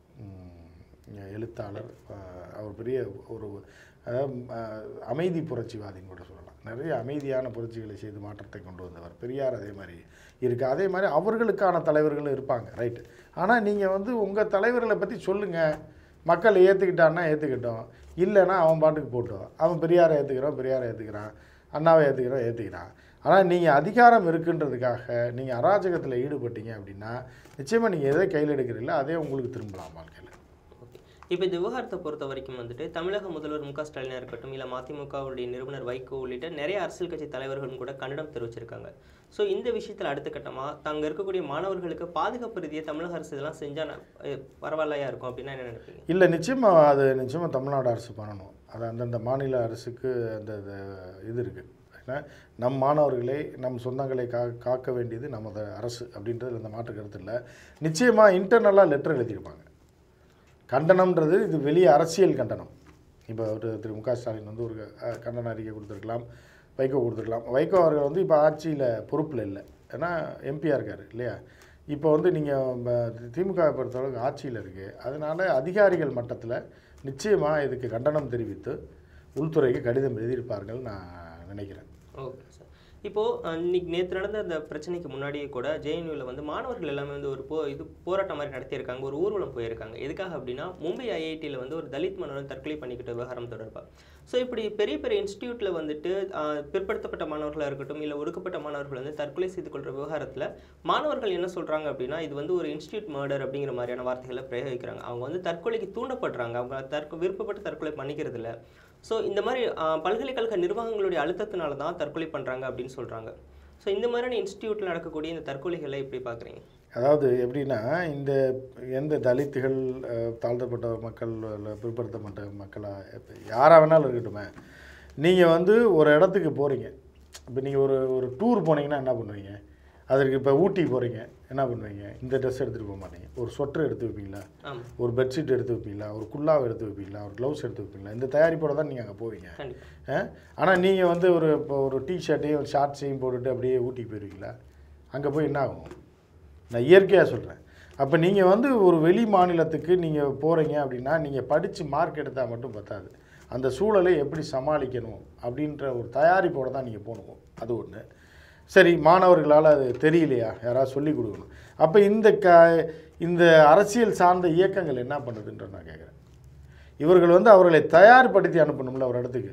ம், எழுத்தாளர் அஹ், அவர் பெரிய ஒரு அதாவது அஹ், அமைதி புரட்சிவாதின்னு கூட சொல்லலாம் நிறைய அமைதியான புரட்சிகளை செய்து மாற்றத்தை கொண்டு வந்தவர் பெரியார் அதே மாதிரி இருக்கு அதே மாதிரி அவர்களுக்கான தலைவர்களும் இருப்பாங்க ரைட்டு ஆனால் நீங்கள் வந்து உங்கள் தலைவர்களை பற்றி சொல்லுங்கள் மக்கள் ஏற்றுக்கிட்டான்னா ஏற்றுக்கிட்டோம் இல்லைன்னா அவன் பாட்டுக்கு போட்டோம் அவன் பெரியாரை ஏற்றுக்கிறான் பெரியாரை ஏற்றுக்கிறான் அண்ணாவை ஏற்றுக்கிறான் ஏற்றுக்கிறான் ஆனால் நீங்கள் அதிகாரம் இருக்குன்றதுக்காக நீங்கள் அராஜகத்தில் ஈடுபட்டீங்க அப்படின்னா நிச்சயமாக நீங்கள் எதை கையில் எடுக்கிறீங்களோ அதே உங்களுக்கு திரும்பலாம் வாழ்க்கையில் ஓகே இப்போ இந்த விவகாரத்தை பொறுத்த வரைக்கும் வந்துட்டு தமிழக முதல்வர் மு க ஸ்டாலினாக இருக்கட்டும் இல்லை மதிமுகவுடைய நிறுவனர் வைகோ உள்ளிட்ட நிறைய அரசியல் கட்சி தலைவர்களும் கூட கண்டனம் தெரிவிச்சிருக்காங்க ஸோ இந்த விஷயத்தில் அடுத்த கட்டமாக தாங்க இருக்கக்கூடிய மாணவர்களுக்கு பாதுகாப்பு ரீதியாக தமிழக அரசு இதெல்லாம் செஞ்சால் பரவாயில்லையா இருக்கும் அப்படின்னா என்ன நினைப்பீங்க இல்லை நிச்சயமாக அது நிச்சயமாக தமிழ்நாடு அரசு பண்ணணும் அது அந்தந்த மாநில அரசுக்கு அந்த அந்த இது இருக்குது ஏன்னா நம் மாணவர்களை நம் சொந்தங்களை கா காக்க வேண்டியது நமது அரசு அப்படின்றது அந்த மாற்று கருத்து இல்லை நிச்சயமாக இன்டர்னலாக லெட்டர் எழுதியிருப்பாங்க கண்டனம்ன்றது இது வெளியே அரசியல் கண்டனம் இப்போ ஒரு திரு மு க ஸ்டாலின் வந்து ஒரு அஹ், கண்டன அறிக்கை கொடுத்துருக்கலாம் வைகோ கொடுத்துருக்கலாம் வைகோ அவர்கள் வந்து இப்போ ஆட்சியில் பொறுப்பில் இல்லை ஏன்னா எம்பியாக இருக்கார் இல்லையா இப்போ வந்து நீங்கள் திமுக வை பொறுத்தளவுக்கு ஆட்சியில் இருக்குது அதனால் அதிகாரிகள் மட்டத்தில் நிச்சயமாக இதுக்கு கண்டனம் தெரிவித்து உள்துறைக்கு கடிதம் எழுதியிருப்பார்கள் நான் நினைக்கிறேன் ஓகே சார் இப்போது இன்னைக்கு நேற்று நடந்த அந்த பிரச்சனைக்கு முன்னாடியே கூட ஜேஎன்யூவில் வந்து மாணவர்கள் எல்லாமே வந்து ஒரு போ இது போராட்டம் மாதிரி நடத்தியிருக்காங்க ஒரு ஊர்வலம் போயிருக்காங்க எதுக்காக அப்படின்னா மும்பை ஐஐடியில் வந்து ஒரு தலித் மாணவன் தற்கொலை பண்ணிக்கிட்ட விவகாரம் தொடர்பாக ஸோ இப்படி பெரிய பெரிய இன்ஸ்டியூட்டில் வந்துட்டு ஆஹ், பிற்படுத்தப்பட்ட மாணவர்களாக இருக்கட்டும் இல்லை ஒடுக்கப்பட்ட மாணவர்கள் வந்து தற்கொலை செய்து கொள்கிற விவகாரத்தில் மாணவர்கள் என்ன சொல்கிறாங்க அப்படின்னா இது வந்து ஒரு இன்ஸ்டியூட் மர்டர் அப்படிங்கிற மாதிரியான வார்த்தைகளை பிரயோகிக்கிறாங்க அவங்க வந்து தற்கொலைக்கு தூண்டப்படுறாங்க அவங்க தற்கொ விருப்பப்பட்டு தற்கொலை பண்ணிக்கிறது இல்ல ஸோ இந்த மாதிரி ஆஹ், பல்கலைக்கழக நிர்வாகங்களுடைய அழுத்தத்தினால தான் தற்கொலை பண்ணுறாங்க அப்படின்னு சொல்கிறாங்க ஸோ இந்த மாதிரியான இன்ஸ்டியூட்டில் நடக்கக்கூடிய இந்த தற்கொலைகளை எப்படி பார்க்குறீங்க அதாவது எப்படின்னா இந்த எந்த தலித்துகள் அஹ், தாழ்த்தப்பட்ட மக்கள் இல்ல பிற்படுத்தப்பட்ட மக்களாக யாராக வேணாலும் இருக்கட்டுமே நீங்கள் வந்து ஒரு இடத்துக்கு போகிறீங்க இப்போ நீங்கள் ஒரு ஒரு டூர் போனீங்கன்னா என்ன பண்ணுவீங்க அதற்கு இப்போ ஊட்டி போகிறீங்க என்ன பண்ணுவீங்க இந்த ட்ரெஸ் எடுத்துகிட்டு போக மாட்டீங்க ஒரு சொட்டர் எடுத்து வைப்பீங்களா ஆமாம் ஒரு பெட்ஷீட் எடுத்து வைப்பீங்களா ஒரு குல்லாவை எடுத்து வைப்பீங்களா ஒரு க்ளவுஸ் எடுத்து வைப்பீங்களா இந்த தயாரிப்போட தான் நீங்கள் அங்கே போவீங்க கண்டிப்பாக ஆனால் நீங்கள் வந்து ஒரு இப்போ ஒரு டிஷர்ட்டையும் ஒரு ஷார்ட்ஸையும் போட்டுட்டு அப்படியே ஊட்டிக்கு போயிருவீங்களா அங்கே போய் என்ன ஆகும் நான் இயற்கையாக சொல்கிறேன் அப்போ நீங்கள் வந்து ஒரு வெளி மாநிலத்துக்கு நீங்கள் போகிறீங்க அப்படின்னா நீங்கள் படித்து மார்க் எடுத்தால் மட்டும் பத்தாது அந்த சூழலை எப்படி சமாளிக்கணும் அப்படின்ற ஒரு தயாரிப்போடு தான் நீங்கள் போகணும் அது ஒன்று சரி மாணவர்களால் அது தெரியலையா யாராவது சொல்லி கொடுக்கணும் அப்போ இந்த க இந்த அரசியல் சார்ந்த இயக்கங்கள் என்ன பண்ணுதுன்ற நான் கேட்குறேன் இவர்கள் வந்து அவர்களை தயார்படுத்தி அனுப்பணும்ல ஒரு இடத்துக்கு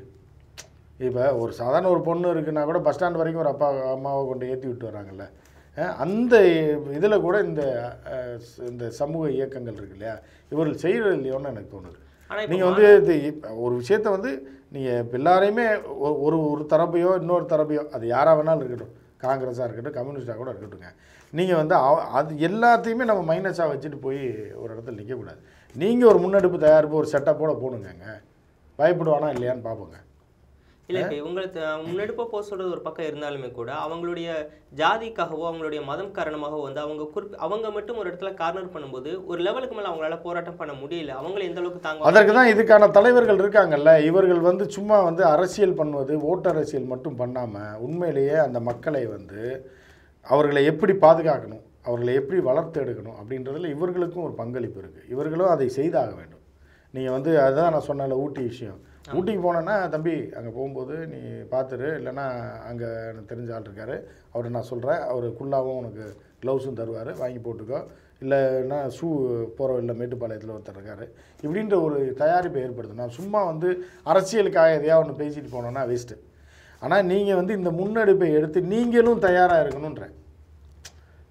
இப்போ ஒரு சாதாரண ஒரு பொண்ணு இருக்குன்னா கூட பஸ் ஸ்டாண்ட் வரைக்கும் ஒரு அப்பா அம்மாவை கொண்டு ஏற்றி விட்டு வராங்கல்ல அஹ் அந்த இதில் கூட இந்த அஹ், ஸ்- இந்த சமூக இயக்கங்கள் இருக்கு இல்லையா இவர்கள் செய்கிறது இல்லையோன்னு எனக்கு தோணுது ஆனா இப்ப நீங்கள் வந்து இது இப்ப ஒரு விஷயத்தை வந்து நீங்கள் எல்லாரையுமே ஒ- ஒரு ஒரு தரப்பையோ இன்னொரு தரப்பையோ அது யாராக வேணாலும் இருக்கட்டும் காங்கிரஸாக இருக்கட்டும் கம்யூனிஸ்டாக கூட இருக்கட்டுங்க நீங்கள் வந்து அவ- அது எல்லாத்தையுமே நம்ம மைனஸாக வச்சுட்டு போய் ஒரு இடத்துல நிற்கக்கூடாது நீங்கள் ஒரு முன்னெடுப்பு தயாரிப்பு ஒரு செட்டப்போட போகணுங்கங்க பயப்படுவானா இல்லையான்னு பார்ப்போங்க இல்லை இப்போ இவங்களுக்கு முன்னெடுப்ப போக சொல்றது ஒரு பக்கம் இருந்தாலுமே கூட அவங்களுடைய ஜாதிக்காகவோ அவங்களுடைய மதம் காரணமாகவோ வந்து அவங்க குறிப் அவங்க மட்டும் ஒரு இடத்துல கார்னர் பண்ணும்போது ஒரு லெவலுக்கு மேலே அவங்களால போராட்டம் பண்ண முடியல அவங்கள எந்த அளவுக்கு தாங்க அதற்கு தான் இதுக்கான தலைவர்கள் இருக்காங்கல்ல இவர்கள் வந்து சும்மா வந்து அரசியல் பண்ணுவது ஓட்டு அரசியல் மட்டும் பண்ணாமல் உண்மையிலேயே அந்த மக்களை வந்து அவர்களை எப்படி பாதுகாக்கணும் அவர்களை எப்படி வளர்த்து எடுக்கணும் அப்படின்றதுல இவர்களுக்கும் ஒரு பங்களிப்பு இருக்குது இவர்களும் அதை செய்தாக வேண்டும் நீங்கள் வந்து அதுதான் நான் சொன்னல ஊட்டி விஷயம் ஊட்டிக்கு போனேன்னா தம்பி அங்கே போகும்போது நீ பார்த்துரு இல்லைன்னா அங்கே எனக்கு தெரிஞ்ச ஆள் இருக்கார் அவரை நான் சொல்கிறேன் அவர் குல்லாவும் உனக்கு க்ளவுஸும் தருவார் வாங்கி போட்டுக்கோ இல்லைன்னா ஷூ போகிற இல்லை மேட்டுப்பாளையத்தில் ஒருத்தர் இருக்கார் இப்படின்ற ஒரு தயாரிப்பை ஏற்படுத்தும் நான் சும்மா வந்து அரசியலுக்காக எதையா ஒன்று பேசிட்டு போனோன்னா வேஸ்ட்டு ஆனால் நீங்கள் வந்து இந்த முன்னெடுப்பை எடுத்து நீங்களும் தயாராக இருக்கணுன்றேன்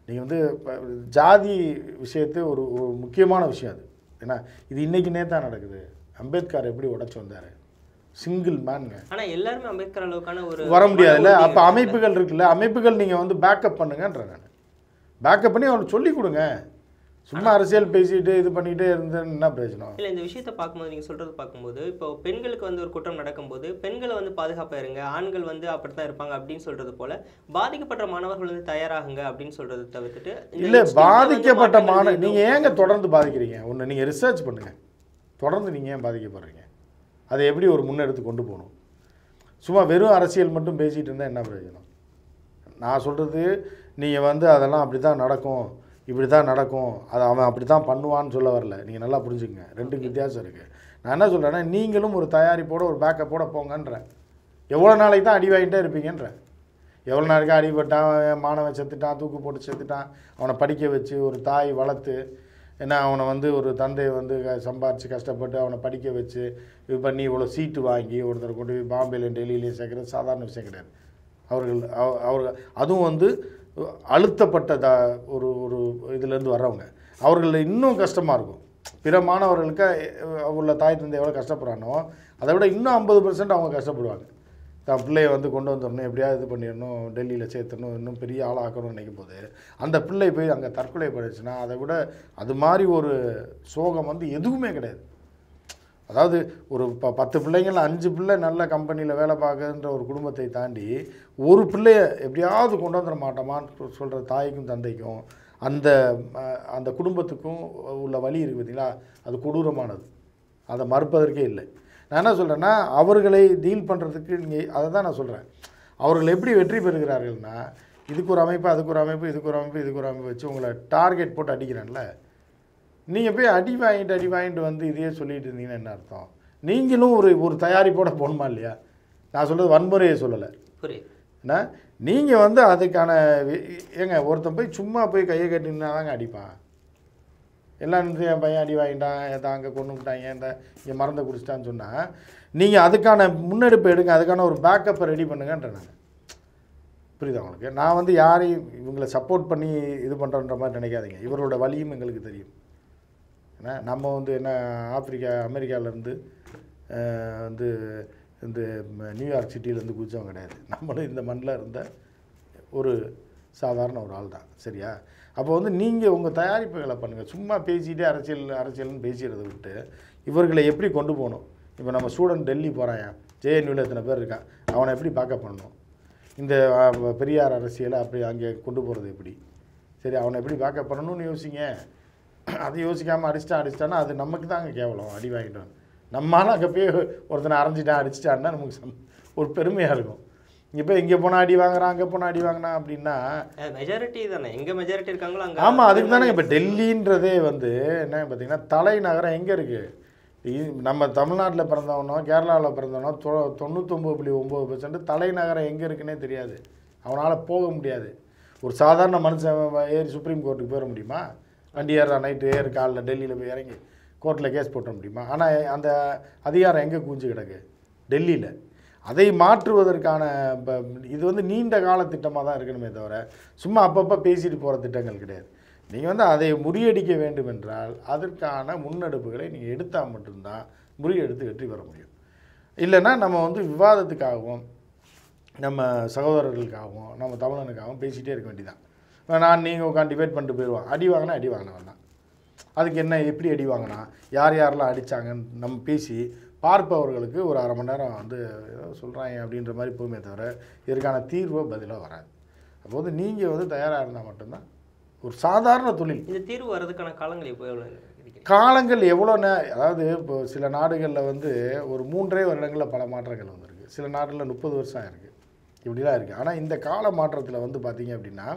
நீங்கள் வந்து இப்ப ஜாதி விஷயத்தை ஒரு ஒரு முக்கியமான விஷயம் அது ஏன்னா இது இன்னைக்கு நேத்தா நடக்குது அம்பேத்கர் எப்படி உடைச்சு வந்தார் சிங்கிள் மேன்ங்க ஆனா எல்லாருமே அம்பேத்கர் அளவுக்கான ஒரு வர முடியாதுல்ல மன உறுதி அப்போ இருக்குல்ல. அமைப்புகள் இருக்குல்ல அமைப்புகள் நீங்கள் வந்து பேக்கப் பண்ணுங்கன்றேன் நான் பேக்கப் பண்ணி அவனுக்கு சொல்லிக் கொடுங்க சும்மா அரசியல் பேசிட்டு இது பண்ணிக்கிட்டே இருந்து என்ன பிரயோஜனம் இல்ல இந்த விஷயத்தை பார்க்கும்போது நீங்க சொல்றது பார்க்கும்போது இப்போ பெண்களுக்கு வந்து ஒரு குற்றம் நடக்கும்போது பெண்களை வந்து பாதுகாப்பா இருங்க ஆண்கள் வந்து அப்படித்தான் இருப்பாங்க அப்படின்னு சொல்றது போல பாதிக்கப்பட்ட மாணவர்கள் வந்து தயாராகுங்க அப்படின்னு சொல்றது தவிர்த்துட்டு இந்த இல்லை institute ல வந்து பாதிக்கப்பட்ட மாற்றங்கள் மாணவ எதுவும் நீங்கள் ஏங்க தொடர்ந்து பாதிக்கிறீங்க ஒன்று நீங்கள் ரிசர்ச் பண்ணுங்கள் தொடர்ந்து நீங்கள் ஏன் பாதிக்கப்படுறீங்க அதை எப்படி ஒரு முன்னெடுத்து கொண்டு போகணும் சும்மா வெறும் அரசியல் மட்டும் பேசிகிட்டு இருந்தால் என்ன பிரயோஜனம் நான் சொல்கிறது நீங்கள் வந்து அதெல்லாம் அப்படி தான் நடக்கும் இப்படி தான் நடக்கும் அது அவன் அப்படி தான் பண்ணுவான்னு சொல்ல வரல நீங்கள் நல்லா புரிஞ்சுக்கங்க ரெண்டுக்கு வித்தியாசம் இருக்குது நான் என்ன சொல்கிறேன்னா நீங்களும் ஒரு தயாரிப்போட ஒரு பேக்கப்போட போங்கன்றேன் எவ்வளோ நாளைக்கு தான் அடி வாங்கிட்டே இருப்பீங்கன்றேன் எவ்வளோ நாளைக்கு அடிபட்டான் அவன் மாணவன் செத்துட்டான் தூக்கு போட்டு செத்துட்டான் அவனை படிக்க வச்சு ஒரு தாய் வளர்த்து ஏன்னா அவனை வந்து ஒரு தந்தை வந்து க- சம்பாரிச்சு கஷ்டப்பட்டு அவனை படிக்க வச்சு இது பண்ணி இவ்வளோ சீட்டு வாங்கி ஒருத்தர் கொண்டு போய் பாம்பேலையும் டெல்லியிலையும் சேர்க்குறது சாதாரண விஷயம் கிடையாது அவர்கள் அவ- அவர்கள் அதுவும் வந்து அழுத்தப்பட்ட த ஒரு ஒரு இதுலேருந்து வர்றவங்க அவர்கள் இன்னும் கஷ்டமாக இருக்கும் பிற மாணவர்களுக்கு அஹ், உள்ள தாய் தந்தை எவ்வளோ கஷ்டப்படுறானோ அதை விட இன்னும் ஐம்பது பர்சன்ட் அவங்க கஷ்டப்படுவாங்க தான் பிள்ளையை வந்து கொண்டு வந்துடணும் எப்படியாவது இது பண்ணிடணும் டெல்லியில் சேர்த்தணும் இன்னும் பெரிய ஆளாக்கணும்னு நினைக்கும் போது அந்த பிள்ளை போய் அங்கே தற்கொலை பண்ணிடுச்சுன்னா அதை விட அது மாதிரி ஒரு சோகம் வந்து எதுவுமே கிடையாது அதாவது ஒரு ப பத்து பிள்ளைங்கள அஞ்சு பிள்ளை நல்ல கம்பெனியில் வேலை பார்க்குன்ற ஒரு குடும்பத்தை தாண்டி ஒரு பிள்ளைய எப்படியாவது கொண்டு வந்துட மாட்டோமான்னு சொல்கிற தாய்க்கும் தந்தைக்கும் அந்த அஹ், அந்த குடும்பத்துக்கும் உள்ள வழி இருக்குது பார்த்தீங்களா அது கொடூரமானது அதை மறுப்பதற்கே இல்லை நான் என்ன சொல்கிறேன்னா அவர்களை டீல் பண்ணுறதுக்கு நீங்கள் அதை தான் நான் சொல்கிறேன் அவர்கள் எப்படி வெற்றி பெறுகிறார்கள்னா இதுக்கு ஒரு அமைப்பு அதுக்கு ஒரு அமைப்பு இதுக்கு ஒரு அமைப்பு இதுக்கு ஒரு அமைப்பு வச்சு உங்களை டார்கெட் போட்டு அடிக்கிறேன்ல நீங்கள் போய் அடி வாங்கிட்டு அடி வாங்கிட்டு வந்து இதையே சொல்லிட்டு இருந்தீங்கன்னா என்ன அர்த்தம் நீங்களும் ஒரு ஒரு தயாரிப்போட போகணுமா இல்லையா நான் சொல்கிறது வன்முறையை சொல்லலை புரியுது என்ன நீங்கள் வந்து அதுக்கான வி- ஏங்க ஒருத்தன் போய் சும்மா போய் கையை கட்டினா தாங்க அடிப்பான் எல்லாம் இருந்து என் பையன் அடி வாங்கிட்டான் எதை அங்கே கொண்டு விட்டாங்க இந்த இங்கே மறந்து குடிச்சிட்டான்னு சொன்னால் நீங்கள் அதுக்கான முன்னெடுப்பு எடுங்க அதுக்கான ஒரு பேக்கப்பை ரெடி பண்ணுங்கன்ற நான் புரியுதா உங்களுக்கு நான் வந்து யாரையும் இவங்களை சப்போர்ட் பண்ணி இது பண்ணுறன்ற மாதிரி நினைக்காதீங்க இவரோட வழியும் எங்களுக்கு தெரியும் ஏன்னா நம்ம வந்து என்ன ஆப்பிரிக்கா அமெரிக்காவிலேருந்து வந்து இந்த ம- நியூயார்க் சிட்டியிலேருந்து குதிச்சவங்க கிடையாது நம்மளும் இந்த மண்ணில் இருந்த ஒரு சாதாரண ஒரு ஆள் தான் சரியா அப்போ வந்து நீங்கள் உங்கள் தயாரிப்புகளை பண்ணுங்கள் சும்மா பேசிகிட்டே அரசியல் அரசியல்னு பேசிக்கிறத விட்டு இவர்களை எப்படி கொண்டு போகணும் இப்போ நம்ம ஸ்டூடெண்ட் டெல்லி போகிறான் ஜேஎன்யூவில் எத்தனை பேர் இருக்கான் அவனை எப்படி பேக்கப் பண்ணணும் இந்த ஆ, பெரியார் அரசியலை அப்படி அங்கே கொண்டு போகிறது எப்படி சரி அவனை எப்படி பேக்கப் பண்ணணும்னு யோசிங்க அதை யோசிக்காமல் அடிச்சிட்டான் அடிச்சிட்டான்னா அது நமக்கு தாங்க கேவலம் அடி வாங்கிட்டோம் நம்மளால அங்கே போய் ஒருத்தனை அரைஞ்சிட்டான் அடிச்சிட்டான்னா நமக்கு சம் ஒரு பெருமையாக இருக்கும் இப்போ இங்கே போனால் அடி வாங்குறான் அங்கே போனால் அடி வாங்கினான் அப்படின்னா மெஜாரிட்டி தானே எங்க மெஜாரிட்டி இருக்காங்களோ அங்க ஆமாம் அதுக்கு தானே இப்போ டெல்லின்றதே வந்து என்ன பார்த்தீங்கன்னா தலைநகரம் எங்கே இருக்குது நம்ம தமிழ்நாட்டில் பிறந்தவனோ கேரளாவில் பிறந்தவனோ தொ தொண்ணூத்தொம்பது புள்ளி ஒம்பது பர்சன்ட் தலைநகரம் எங்கே இருக்குன்னே தெரியாது அவனால் போக முடியாது ஒரு சாதாரண மனுஷன் வ- ஏறி சுப்ரீம் கோர்ட்டுக்கு போயிட முடியுமா வண்டி ஏறுறா நைட்டு ஏறு காலைல டெல்லியில் போய் இறங்கி கோர்ட்டில் கேஸ் போட்ட முடியுமா ஆனால் அந்த அதிகாரம் எங்கே கூஞ்சு கிடக்கு டெல்லியில் அதை மாற்றுவதற்கான ப- இது வந்து நீண்ட கால திட்டமாக தான் இருக்கணுமே தவிர சும்மா அப்பப்போ பேசிட்டு போகிற திட்டங்கள் கிடையாது நீங்கள் வந்து அதை முறியடிக்க வேண்டும் என்றால் அதற்கான முன்னெடுப்புகளை நீங்கள் எடுத்தால் மட்டும்தான் முறியெடுத்து வெற்றி பெற முடியும் இல்லைன்னா நம்ம வந்து விவாதத்துக்காகவும் நம்ம சகோதரர்களுக்காகவும் நம்ம தமிழனுக்காகவும் பேசிகிட்டே இருக்க வேண்டியதான் நான் நீங்கள் உட்காந்து டிபேட் பண்ணிட்டு போயிடுவோம் அடி வாங்கினா அடி வாங்கினவன் தான் அதுக்கு என்ன எப்படி அடி வாங்கினா யார் யாரெல்லாம் அடித்தாங்கன்னு நம்ம பேசி பார்ப்பவர்களுக்கு ஒரு அரை மணி நேரம் வந்து ஏதோ சொல்கிறாங்க அப்படின்ற மாதிரி போகுமே தவிர இதற்கான தீர்வோ பதிலாக வராது அப்போ வந்து நீங்கள் வந்து தயாராக இருந்தால் மட்டும்தான் ஒரு சாதாரண தொழில் இந்த தீர்வு வர்றதுக்கான காலங்கள் எப்போ எவ்வளவு இருக்கிறீங்க காலங்கள் எவ்வளோ நே அதாவது இப்போ சில நாடுகளில் வந்து ஒரு மூன்றே வருடங்களில் பல மாற்றங்கள் வந்திருக்கு சில நாடுகளில் முப்பது வருஷம் ஆயிருக்கு இப்படிலாம் இருக்குது ஆனால் இந்த கால மாற்றத்தில் வந்து பார்த்தீங்க அப்படின்னா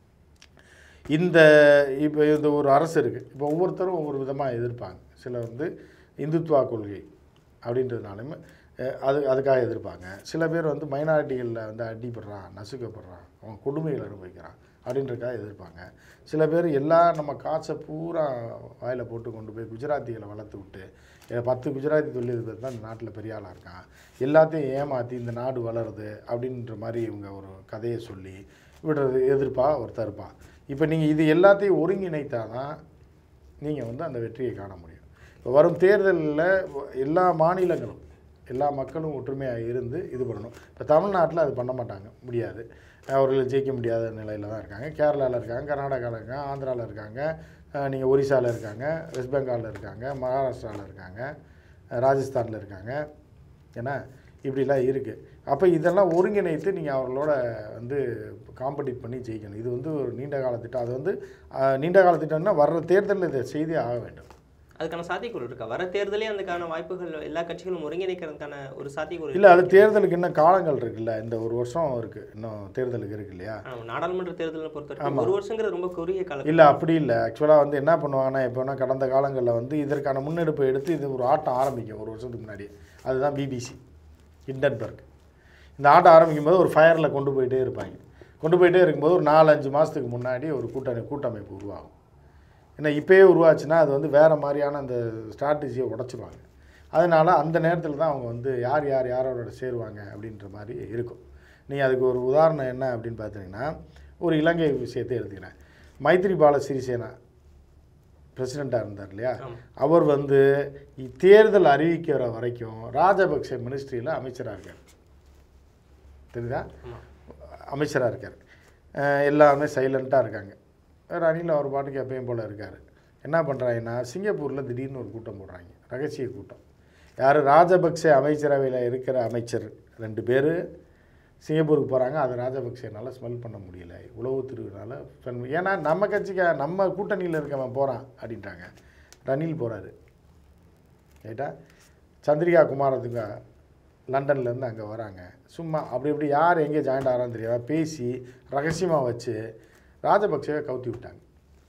இந்த இப்போ இந்த ஒரு அரசு இருக்குது இப்போ ஒவ்வொருத்தரும் ஒவ்வொரு விதமாக எதிர்ப்பாங்க சிலர் வந்து இந்துத்துவா கொள்கை அப்படின்றதுனாலுமே அஹ், அது அதுக்காக எதிர்ப்பாங்க சில பேர் வந்து மைனாரிட்டிகளில் வந்து அடிபடுறான் நசுக்கப்படுறான் அவன் கொடுமைகள் அனுபவிக்கிறான் அப்படின்றதுக்காக எதிர்ப்பாங்க சில பேர் எல்லா நம்ம காசை பூரா வாயில் போட்டு கொண்டு போய் குஜராத்திகளை வளர்த்து விட்டு அஹ், பத்து குஜராத்தி தொழிலதிபர் தான் இந்த நாட்டில் பெரிய ஆளாக இருக்கான் எல்லாத்தையும் ஏமாற்றி இந்த நாடு வளருது அப்படின்ற மாதிரி இவங்க ஒரு கதையை சொல்லி விடுறது எதிர்ப்பா ஒருத்தர் இருப்பான் இப்போ நீங்கள் இது எல்லாத்தையும் ஒருங்கிணைத்தாதான் தான் நீங்கள் வந்து அந்த வெற்றியை காண முடியும் இப்போ வரும் தேர்தலில் எல்லா மாநிலங்களும் எல்லா மக்களும் ஒற்றுமையாக இருந்து இது பண்ணணும் இப்போ தமிழ்நாட்டில் அது பண்ண மாட்டாங்க முடியாது அவர்கள் ஜெயிக்க முடியாத நிலையில் தான் இருக்காங்க கேரளாவில் இருக்காங்க கர்நாடகாவில் இருக்காங்க ஆந்திராவில் இருக்காங்க நீங்கள் ஒரிசாவில் இருக்காங்க வெஸ்ட் பெங்காலில் இருக்காங்க மகாராஷ்டிராவில் இருக்காங்க ராஜஸ்தானில் இருக்காங்க ஏன்னா இப்படிலாம் இருக்குது அப்போ இதெல்லாம் ஒருங்கிணைத்து நீங்கள் அவர்களோட வந்து காம்படிட் பண்ணி ஜெயிக்கணும் இது வந்து ஒரு நீண்ட கால திட்டம் அது வந்து அஹ், நீண்ட கால திட்டம்னா வர்ற தேர்தலில் இதை செய்தே ஆக வேண்டும் அதுக்கான சாத்தியக்கூறு இருக்கா வர தேர்தலே அதுக்கான வாய்ப்புகள் எல்லா கட்சிகளும் ஒருங்கிணைக்கிறதுக்கான ஒரு சாத்தியக்கூறு இல்லை அது தேர்தலுக்கு இன்னும் காலங்கள் இருக்குல்ல இந்த ஒரு வருஷம் இருக்குது இன்னும் தேர்தலுக்கு இருக்கு இல்லையா ஆனா, நாடாளுமன்ற தேர்தலை பொறுத்த வரைக்கும் ஒரு வருஷங்கிறது ரொம்ப குறுகிய காலம் இல்லை அப்படி இல்லை ஆக்சுவலாக வந்து என்ன பண்ணுவாங்கன்னா இப்போனா கடந்த காலங்களில் வந்து இதற்கான முன்னெடுப்பை எடுத்து இது ஒரு ஆட்டம் ஆரம்பிக்கும் ஒரு வருஷத்துக்கு முன்னாடி அதுதான் பிபிசி இண்டன்பர்க் இந்த ஆட்டம் ஆரம்பிக்கும் போது ஒரு ஃபயரில் கொண்டு போயிட்டே இருப்பாங்க கொண்டு போயிட்டே இருக்கும்போது ஒரு நாலஞ்சு மாதத்துக்கு முன்னாடி ஒரு கூட்டணி கூட்டமைப்பு உருவாகும் ஏன்னா இப்போயே உருவாச்சுன்னா அது வந்து வேறு மாதிரியான அந்த ஸ்ட்ராட்டஜியை உடச்சிருவாங்க அதனால் அந்த நேரத்தில் தான் அவங்க வந்து யார் யார் யாரோட சேருவாங்க அப்படின்ற மாதிரி இருக்கும் நீங்கள் அதுக்கு ஒரு உதாரணம் என்ன அப்படின்னு பார்த்தீங்கன்னா ஒரு இலங்கை விஷயத்தை எடுத்துக்கிறேன் மைத்ரிபால சிறிசேனா பிரசிடெண்ட்டாக இருந்தார் இல்லையா ஆமா. அவர் வந்து இ- தேர்தல் அறிவிக்கிற வரைக்கும் ராஜபக்சே மினிஸ்ட்ரியில் அமைச்சராக இருக்கார் தெரியுதா ஆமா அமைச்சராக இருக்கார் அஹ் எல்லாமே சைலண்ட்டாக இருக்காங்க ரணில் அவர் பாட்டுக்கு எப்பயும் போல் இருக்கார் என்ன பண்ணுறாங்கன்னா சிங்கப்பூரில் திடீர்னு ஒரு கூட்டம் போடுறாங்க ரகசிய கூட்டம் யார் ராஜபக்சே அமைச்சரவையில் இருக்கிற அமைச்சர் ரெண்டு பேர் சிங்கப்பூருக்கு போகிறாங்க அது ராஜபக்சேனால ஸ்மெல் பண்ண முடியல உளவு திருவினால ஸ்மெல் ஏன்னா நம்ம கட்சிக்கு நம்ம கூட்டணியில் இருக்கவன் போகிறான் அப்படின்றாங்க ரணில் போகிறாரு ரைட்டா சந்திரிகா குமாரத்துக்கு லண்டன்லேருந்து அங்கே வராங்க சும்மா அப்படி இப்படி யார் எங்கே ஜாயின் ஆகிறான்னு தெரியாத பேசி ரகசியமாக வச்சு ராஜபக்சேவை கவுத்தி விட்டாங்க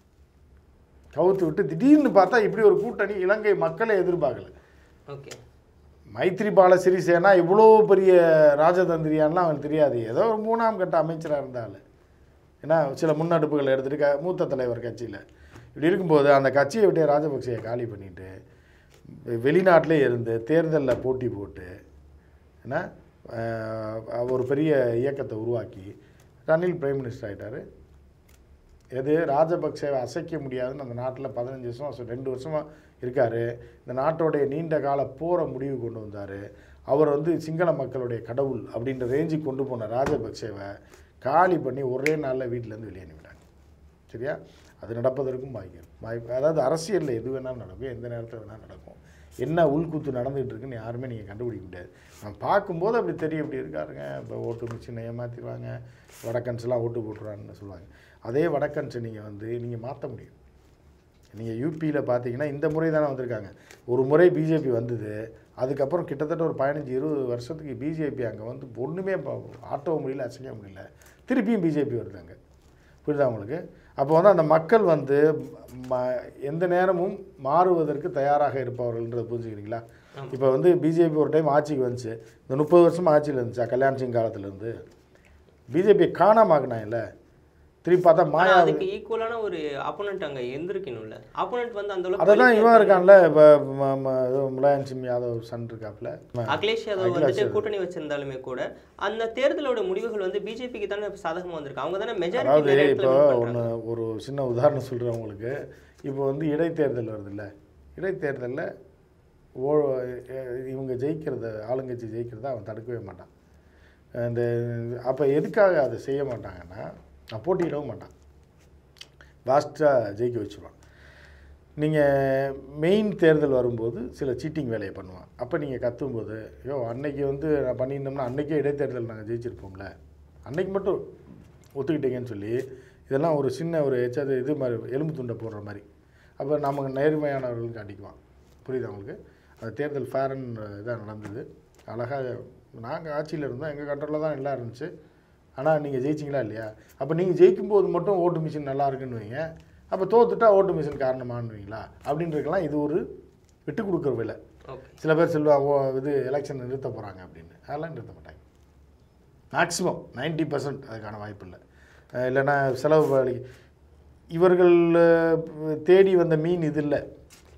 கவுத்து விட்டு திடீர்னு பார்த்தா இப்படி ஒரு கூட்டணி இலங்கை மக்களே எதிர்பார்க்கல ஓகே மைத்ரிபால சிறிசேனா இவ்வளோ பெரிய ராஜதந்திரியான்லாம் அவங்களுக்கு தெரியாது ஏதோ ஒரு மூணாம் கட்ட அமைச்சராக இருந்தால் ஏன்னா சில முன்னெடுப்புகளை எடுத்துட்டு க மூத்த தலைவர் கட்சியில் இப்படி இருக்கும்போது அந்த கட்சியை விட்டு ராஜபக்சேயை காலி பண்ணிட்டு வெ- வெளிநாட்டிலே இருந்து தேர்தலில் போட்டி போட்டு என்ன அஹ், ஒரு பெரிய இயக்கத்தை உருவாக்கி ரணில் பிரைம் மினிஸ்டர் ஆகிட்டார் எது ராஜபக்சேவை அசைக்க முடியாதுன்னு அந்த நாட்டில் பதினஞ்சு வருஷம் வருஷம் ரெண்டு வருஷமாக இருக்கார் இந்த நாட்டோடைய நீண்ட கால போரை முடிவு கொண்டு வந்தார் அவர் வந்து சிங்கள மக்களுடைய கடவுள் அப்படின்ற ரேஞ்சுக்கு கொண்டு போன ராஜபக்சேவை காலி பண்ணி ஒரே நாளில் வீட்டிலேருந்து வெளியே அனுப்பிட்டாங்க சரியா அது நடப்பதற்கும் வாய்ப்பு வாய்ப்பு அதாவது அரசியலில் எது வேணாலும் நடக்கும் எந்த நேரத்தில் வேணாலும் நடக்கும் என்ன உள்குத்து நடந்துகிட்டு இருக்குன்னு யாருமே நீங்கள் கண்டுபிடிக்க முடியாது நான் பார்க்கும்போது அப்படி தெரியும் இப்படி இருக்காருங்க இப்போ ஓட்டு மிஷினை ஏமாற்றிடுவாங்க வடக்கன்ஸ்லாம் ஓட்டு போட்டுருவான்னு சொல்லுவாங்க அதே வடக்கன்ஸை நீங்கள் வந்து நீங்கள் மாற்ற முடியும் நீங்கள் யூபியில் பார்த்தீங்கன்னா இந்த முறை தானே வந்திருக்காங்க ஒரு முறை பிஜேபி வந்தது அதுக்கப்புறம் கிட்டத்தட்ட ஒரு பதினஞ்சு இருபது வருஷத்துக்கு பிஜேபி அங்கே வந்து ஒன்றுமே ஆட்டோ முடியல அசைக்க முடியல திருப்பியும் பிஜேபி வருது அங்கே புரியுதா உங்களுக்கு அப்போ வந்து அந்த மக்கள் வந்து ம எந்த நேரமும் மாறுவதற்கு தயாராக இருப்பவர்கள்ன்றதை புரிஞ்சுக்கிறீங்களா இப்போ வந்து பிஜேபி ஒரு டைம் ஆட்சிக்கு வந்துச்சு இந்த முப்பது வருஷம் ஆட்சியில் இருந்துச்சா கல்யாண் சிங் காலத்துலேருந்து பிஜேபி காணாமாக்குனா இல்லை திருப்பி பார்த்தா ஆனா மாயா அதுக்கு ஈக்குவலான ஒரு ஆப்போனன்ட் அங்க எந்திரிக்கணும்ல ஆப்போனன்ட் வந்து அந்த அதை அளவுக்கு தான் இவன் இருக்கான்ல இப்போ முலாயம் சிங் யாதவ் சன் இருக்காப்புல அகிலேஷ் யாதவ் அகிலேஷ் வந்துட்டு யாதவ். கூட்டணி வச்சிருந்தாலுமே கூட அந்த தேர்தலோட முடிவுகள் வந்து பிஜேபிக்கு தானே சாதகமா வந்திருக்கு அவங்க தானே அதாவது மெஜாரிட்டி இப்போ ஒன்று ஒரு சின்ன உதாரணம் சொல்கிறேன் உங்களுக்கு இப்போ வந்து இடைத்தேர்தல் வருதுல்ல இடைத்தேர்தலில் ஓ இவங்க ஜெயிக்கிறத ஆளுங்கட்சி ஜெயிக்கிறத அவன் தடுக்கவே மாட்டான் இந்த அப்போ எதுக்காக அதை செய்ய மாட்டாங்கன்னா நான் போட்டியிடவும் மாட்டான் லாஸ்ட்டாக ஜெயிக்க வச்சுருவான் நீங்கள் மெயின் தேர்தல் வரும்போது சில சீட்டிங் வேலையை பண்ணுவான் அப்போ நீங்கள் கத்தும்போது ஐயோ அன்னைக்கு வந்து நான் பண்ணியிருந்தோம்னா அன்னைக்கே இடைத்தேர்தல் நாங்கள் ஜெயிச்சிருப்போம்ல அன்னைக்கு மட்டும் ஒத்துக்கிட்டீங்கன்னு சொல்லி இதெல்லாம் ஒரு சின்ன ஒரு எச்சாது இது மாதிரி எலும்பு துண்டை போடுற மாதிரி அப்போ நமக்கு நேர்மையானவர்கள் காட்டிக்குவான் புரியுதா உங்களுக்கு அந்த தேர்தல் ஃபேர் அண்ட் இதாக நடந்தது அழகாக நாங்கள் ஆட்சியில் இருந்தோம் எங்கள் கண்ட்ரோலில் தான் எல்லாம் இருந்துச்சு ஆனால் நீங்கள் ஜெயிச்சிங்களா இல்லையா அப்போ நீங்கள் ஜெயிக்கும்போது மட்டும் ஓட்டு மிஷின் நல்லா இருக்குன்னு வைங்க அப்போ தோத்துட்டா ஓட்டு மிஷின் காரணமானுவீங்களா அப்படின்றதுக்கெல்லாம் இது ஒரு விட்டு கொடுக்குற விலை ஓகே சில பேர் சொல்லுவாங்க ஓ இது எலெக்ஷன் நிறுத்த போகிறாங்க அப்படின்னு அதெல்லாம் நிறுத்த மாட்டாங்க மேக்ஸிமம் 90% பர்சன்ட் அதுக்கான வாய்ப்பு இல்லை அஹ் இல்லைன்னா செலவு வழி இவர்கள் அஹ், தேடி வந்த மீன் இது இல்லை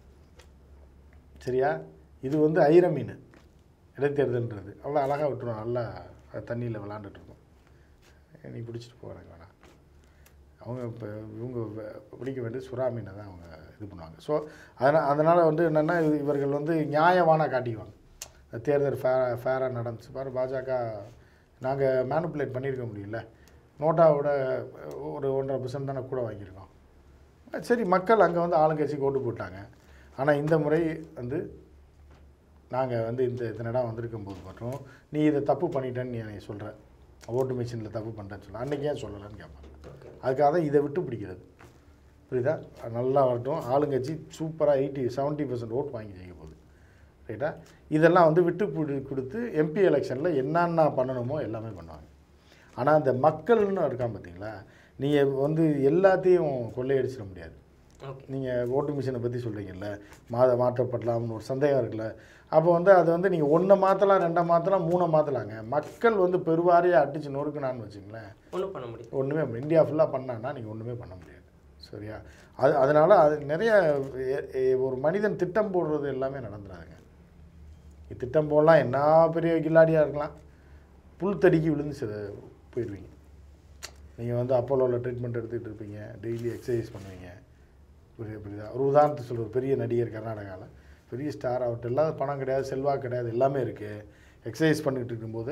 சரியா இது வந்து ஐர மீன் இடைத்தேர்தல்ன்றது அவ்வளோ அழகாக விட்டுரும் நல்லா தண்ணியில் விளாண்டுட்டு இருக்கும் நீ பிடிச்சிட்டு போகிறாங்க வேணாம் அவங்க இப்போ இவங்க வ- பிடிக்க வேண்டிய சுறா மீனை தான் அவங்க இது பண்ணுவாங்க ஸோ அதனால் அதனால் வந்து என்னென்னா இவர்கள் வந்து நியாயமான காட்டிக்குவாங்க இந்த தேர்தல் ஃபே ஃபேராக நடந்துச்சு பாரு பாஜக நாங்கள் மேனுப்புலேட் பண்ணியிருக்க முடியல நோட்டாவோட ஒரு ஒன்றரை பர்சன்ட் தானே கூட வாங்கியிருக்கோம் சரி மக்கள் அங்கே வந்து ஆளுங்கட்சிக்கு ஓட்டு போட்டாங்க ஆனால் இந்த முறை வந்து நாங்கள் வந்து இந்த இத்தனை இடம் வந்திருக்கும் போது மட்டும் நீ இதை தப்பு பண்ணிட்டேன்னு நீ எனக்கு சொல்கிற ஓட்டு மிஷினில் தப்பு பண்ணுறேன்னு சொல்ல அன்றைக்கி ஏன் சொல்லலைன்னு கேட்பாங்க ஓகே அதுக்காக தான் இதை விட்டு பிடிக்கிறது புரியுதா நல்லா வரட்டும் ஆளுங்கட்சி சூப்பராக எயிட்டி செவன்ட்டி பர்சன்ட் ஓட் வாங்கி ஜெயிக்க போகுது ரைட்டா இதெல்லாம் வந்து விட்டு பிடி கொடுத்து எம்பி எலெக்ஷனில் என்னென்ன பண்ணணுமோ எல்லாமே பண்ணுவாங்க ஆனால் இந்த மக்கள்னு இருக்கான் பார்த்தீங்களா நீங்கள் வந்து எல்லாத்தையும் கொள்ளையடிச்சிட முடியாது ஓகே நீங்கள் ஓட்டு மிஷினை பற்றி சொல்கிறீங்கல்ல மாத மாற்றப்படலாம்னு ஒரு சந்தேகம் இருக்குல்ல அப்போ வந்து அது வந்து நீங்கள் ஒன்றை மாற்றலாம் ரெண்டை மாற்றலாம் மூணை மாற்றலாங்க மக்கள் வந்து பெருவாரியாக அடித்து நொறுக்குனான்னு வச்சுங்களேன் ஒன்றும் பண்ண முடியும் ஒன்றுமே இந்தியா ஃபுல்லாக பண்ணான்னா நீங்கள் ஒன்றுமே பண்ண முடியாது சரியா அது அதனால் அது நிறைய எ- எ- ஒரு மனிதன் திட்டம் போடுறது எல்லாமே நடந்துடாதுங்க திட்டம் போடலாம் என்ன பெரிய கில்லாடியாக இருக்கலாம் புல் தடிக்கி விழுந்து சில போயிடுவீங்க நீங்கள் வந்து அப்போலோவில் ட்ரீட்மெண்ட் எடுத்துகிட்டு இருப்பீங்க டெய்லி எக்ஸசைஸ் பண்ணுவீங்க புரியுது புரியுதா ஒரு உதாரணத்துக்கு சொல்ல ஒரு பெரிய நடிகர் கர்நாடகாவில் பெரிய ஸ்டார் அவர்கிட்ட இல்லாத பணம் கிடையாது செல்வாக்கு கிடையாது எல்லாமே இருக்குது எக்ஸசைஸ் பண்ணிகிட்டு இருக்கும்போது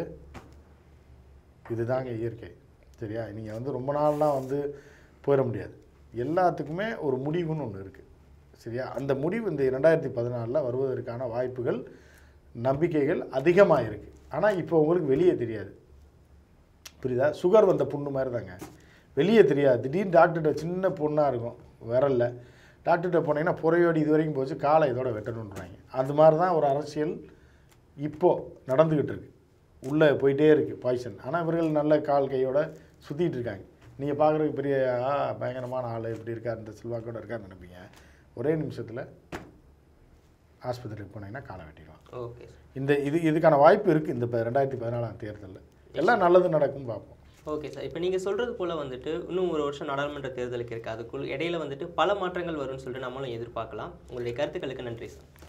இதுதாங்க இயற்கை சரியா நீங்கள் வந்து ரொம்ப நாள்லாம் வந்து போயிட முடியாது எல்லாத்துக்குமே ஒரு முடிவுன்னு ஒன்று இருக்குது சரியா அந்த முடிவு இந்த ரெண்டாயிரத்தி பதினாலில் வருவதற்கான வாய்ப்புகள் நம்பிக்கைகள் அதிகமாக இருக்குது ஆனால் இப்போ உங்களுக்கு வெளியே தெரியாது புரியுதா சுகர் வந்த புண்ணு மாதிரி தாங்க வெளியே தெரியாது திடீர்னு டாக்டர்கிட்ட சின்ன பொண்ணாக இருக்கும் விரல்ல டாக்டர்கிட்ட போனீங்கன்னா புறையோடி இது வரைக்கும் போச்சு காலை இதோட வெட்டணுன்றாங்க அது மாதிரி தான் ஒரு அரசியல் இப்போது நடந்துக்கிட்டு இருக்கு உள்ளே போயிட்டே இருக்குது பாய்சன் ஆனால் இவர்கள் நல்ல கால் கையோட சுற்றிட்டு இருக்காங்க நீங்கள் பார்க்குறதுக்கு பெரிய ஆ பயங்கரமான ஆள் இப்படி இருக்கார் இந்த செல்வாக்கோட இருக்காருன்னு நினைப்பீங்க ஒரே நிமிஷத்தில் ஆஸ்பத்திரிக்கு போனீங்கன்னா காலை வெட்டிடுவாங்க ஓகே இந்த இது இதுக்கான வாய்ப்பு இருக்குது இந்த இப்போ ரெண்டாயிரத்தி பதினாலாம் தேர்தலில் எல்லாம் நல்லது நடக்கும் பார்ப்போம் ஓகே சார் இப்போ நீங்கள் சொல்கிறது போல் வந்துட்டு இன்னும் ஒரு வருஷம் நாடாளுமன்ற தேர்தலுக்கு இருக்குது அதுக்குள் இடையில வந்துட்டு பல மாற்றங்கள் வரும்னு சொல்லிட்டு நம்மளும் எதிர்பார்க்கலாம் உங்களுடைய கருத்துக்களுக்கு நன்றி சார்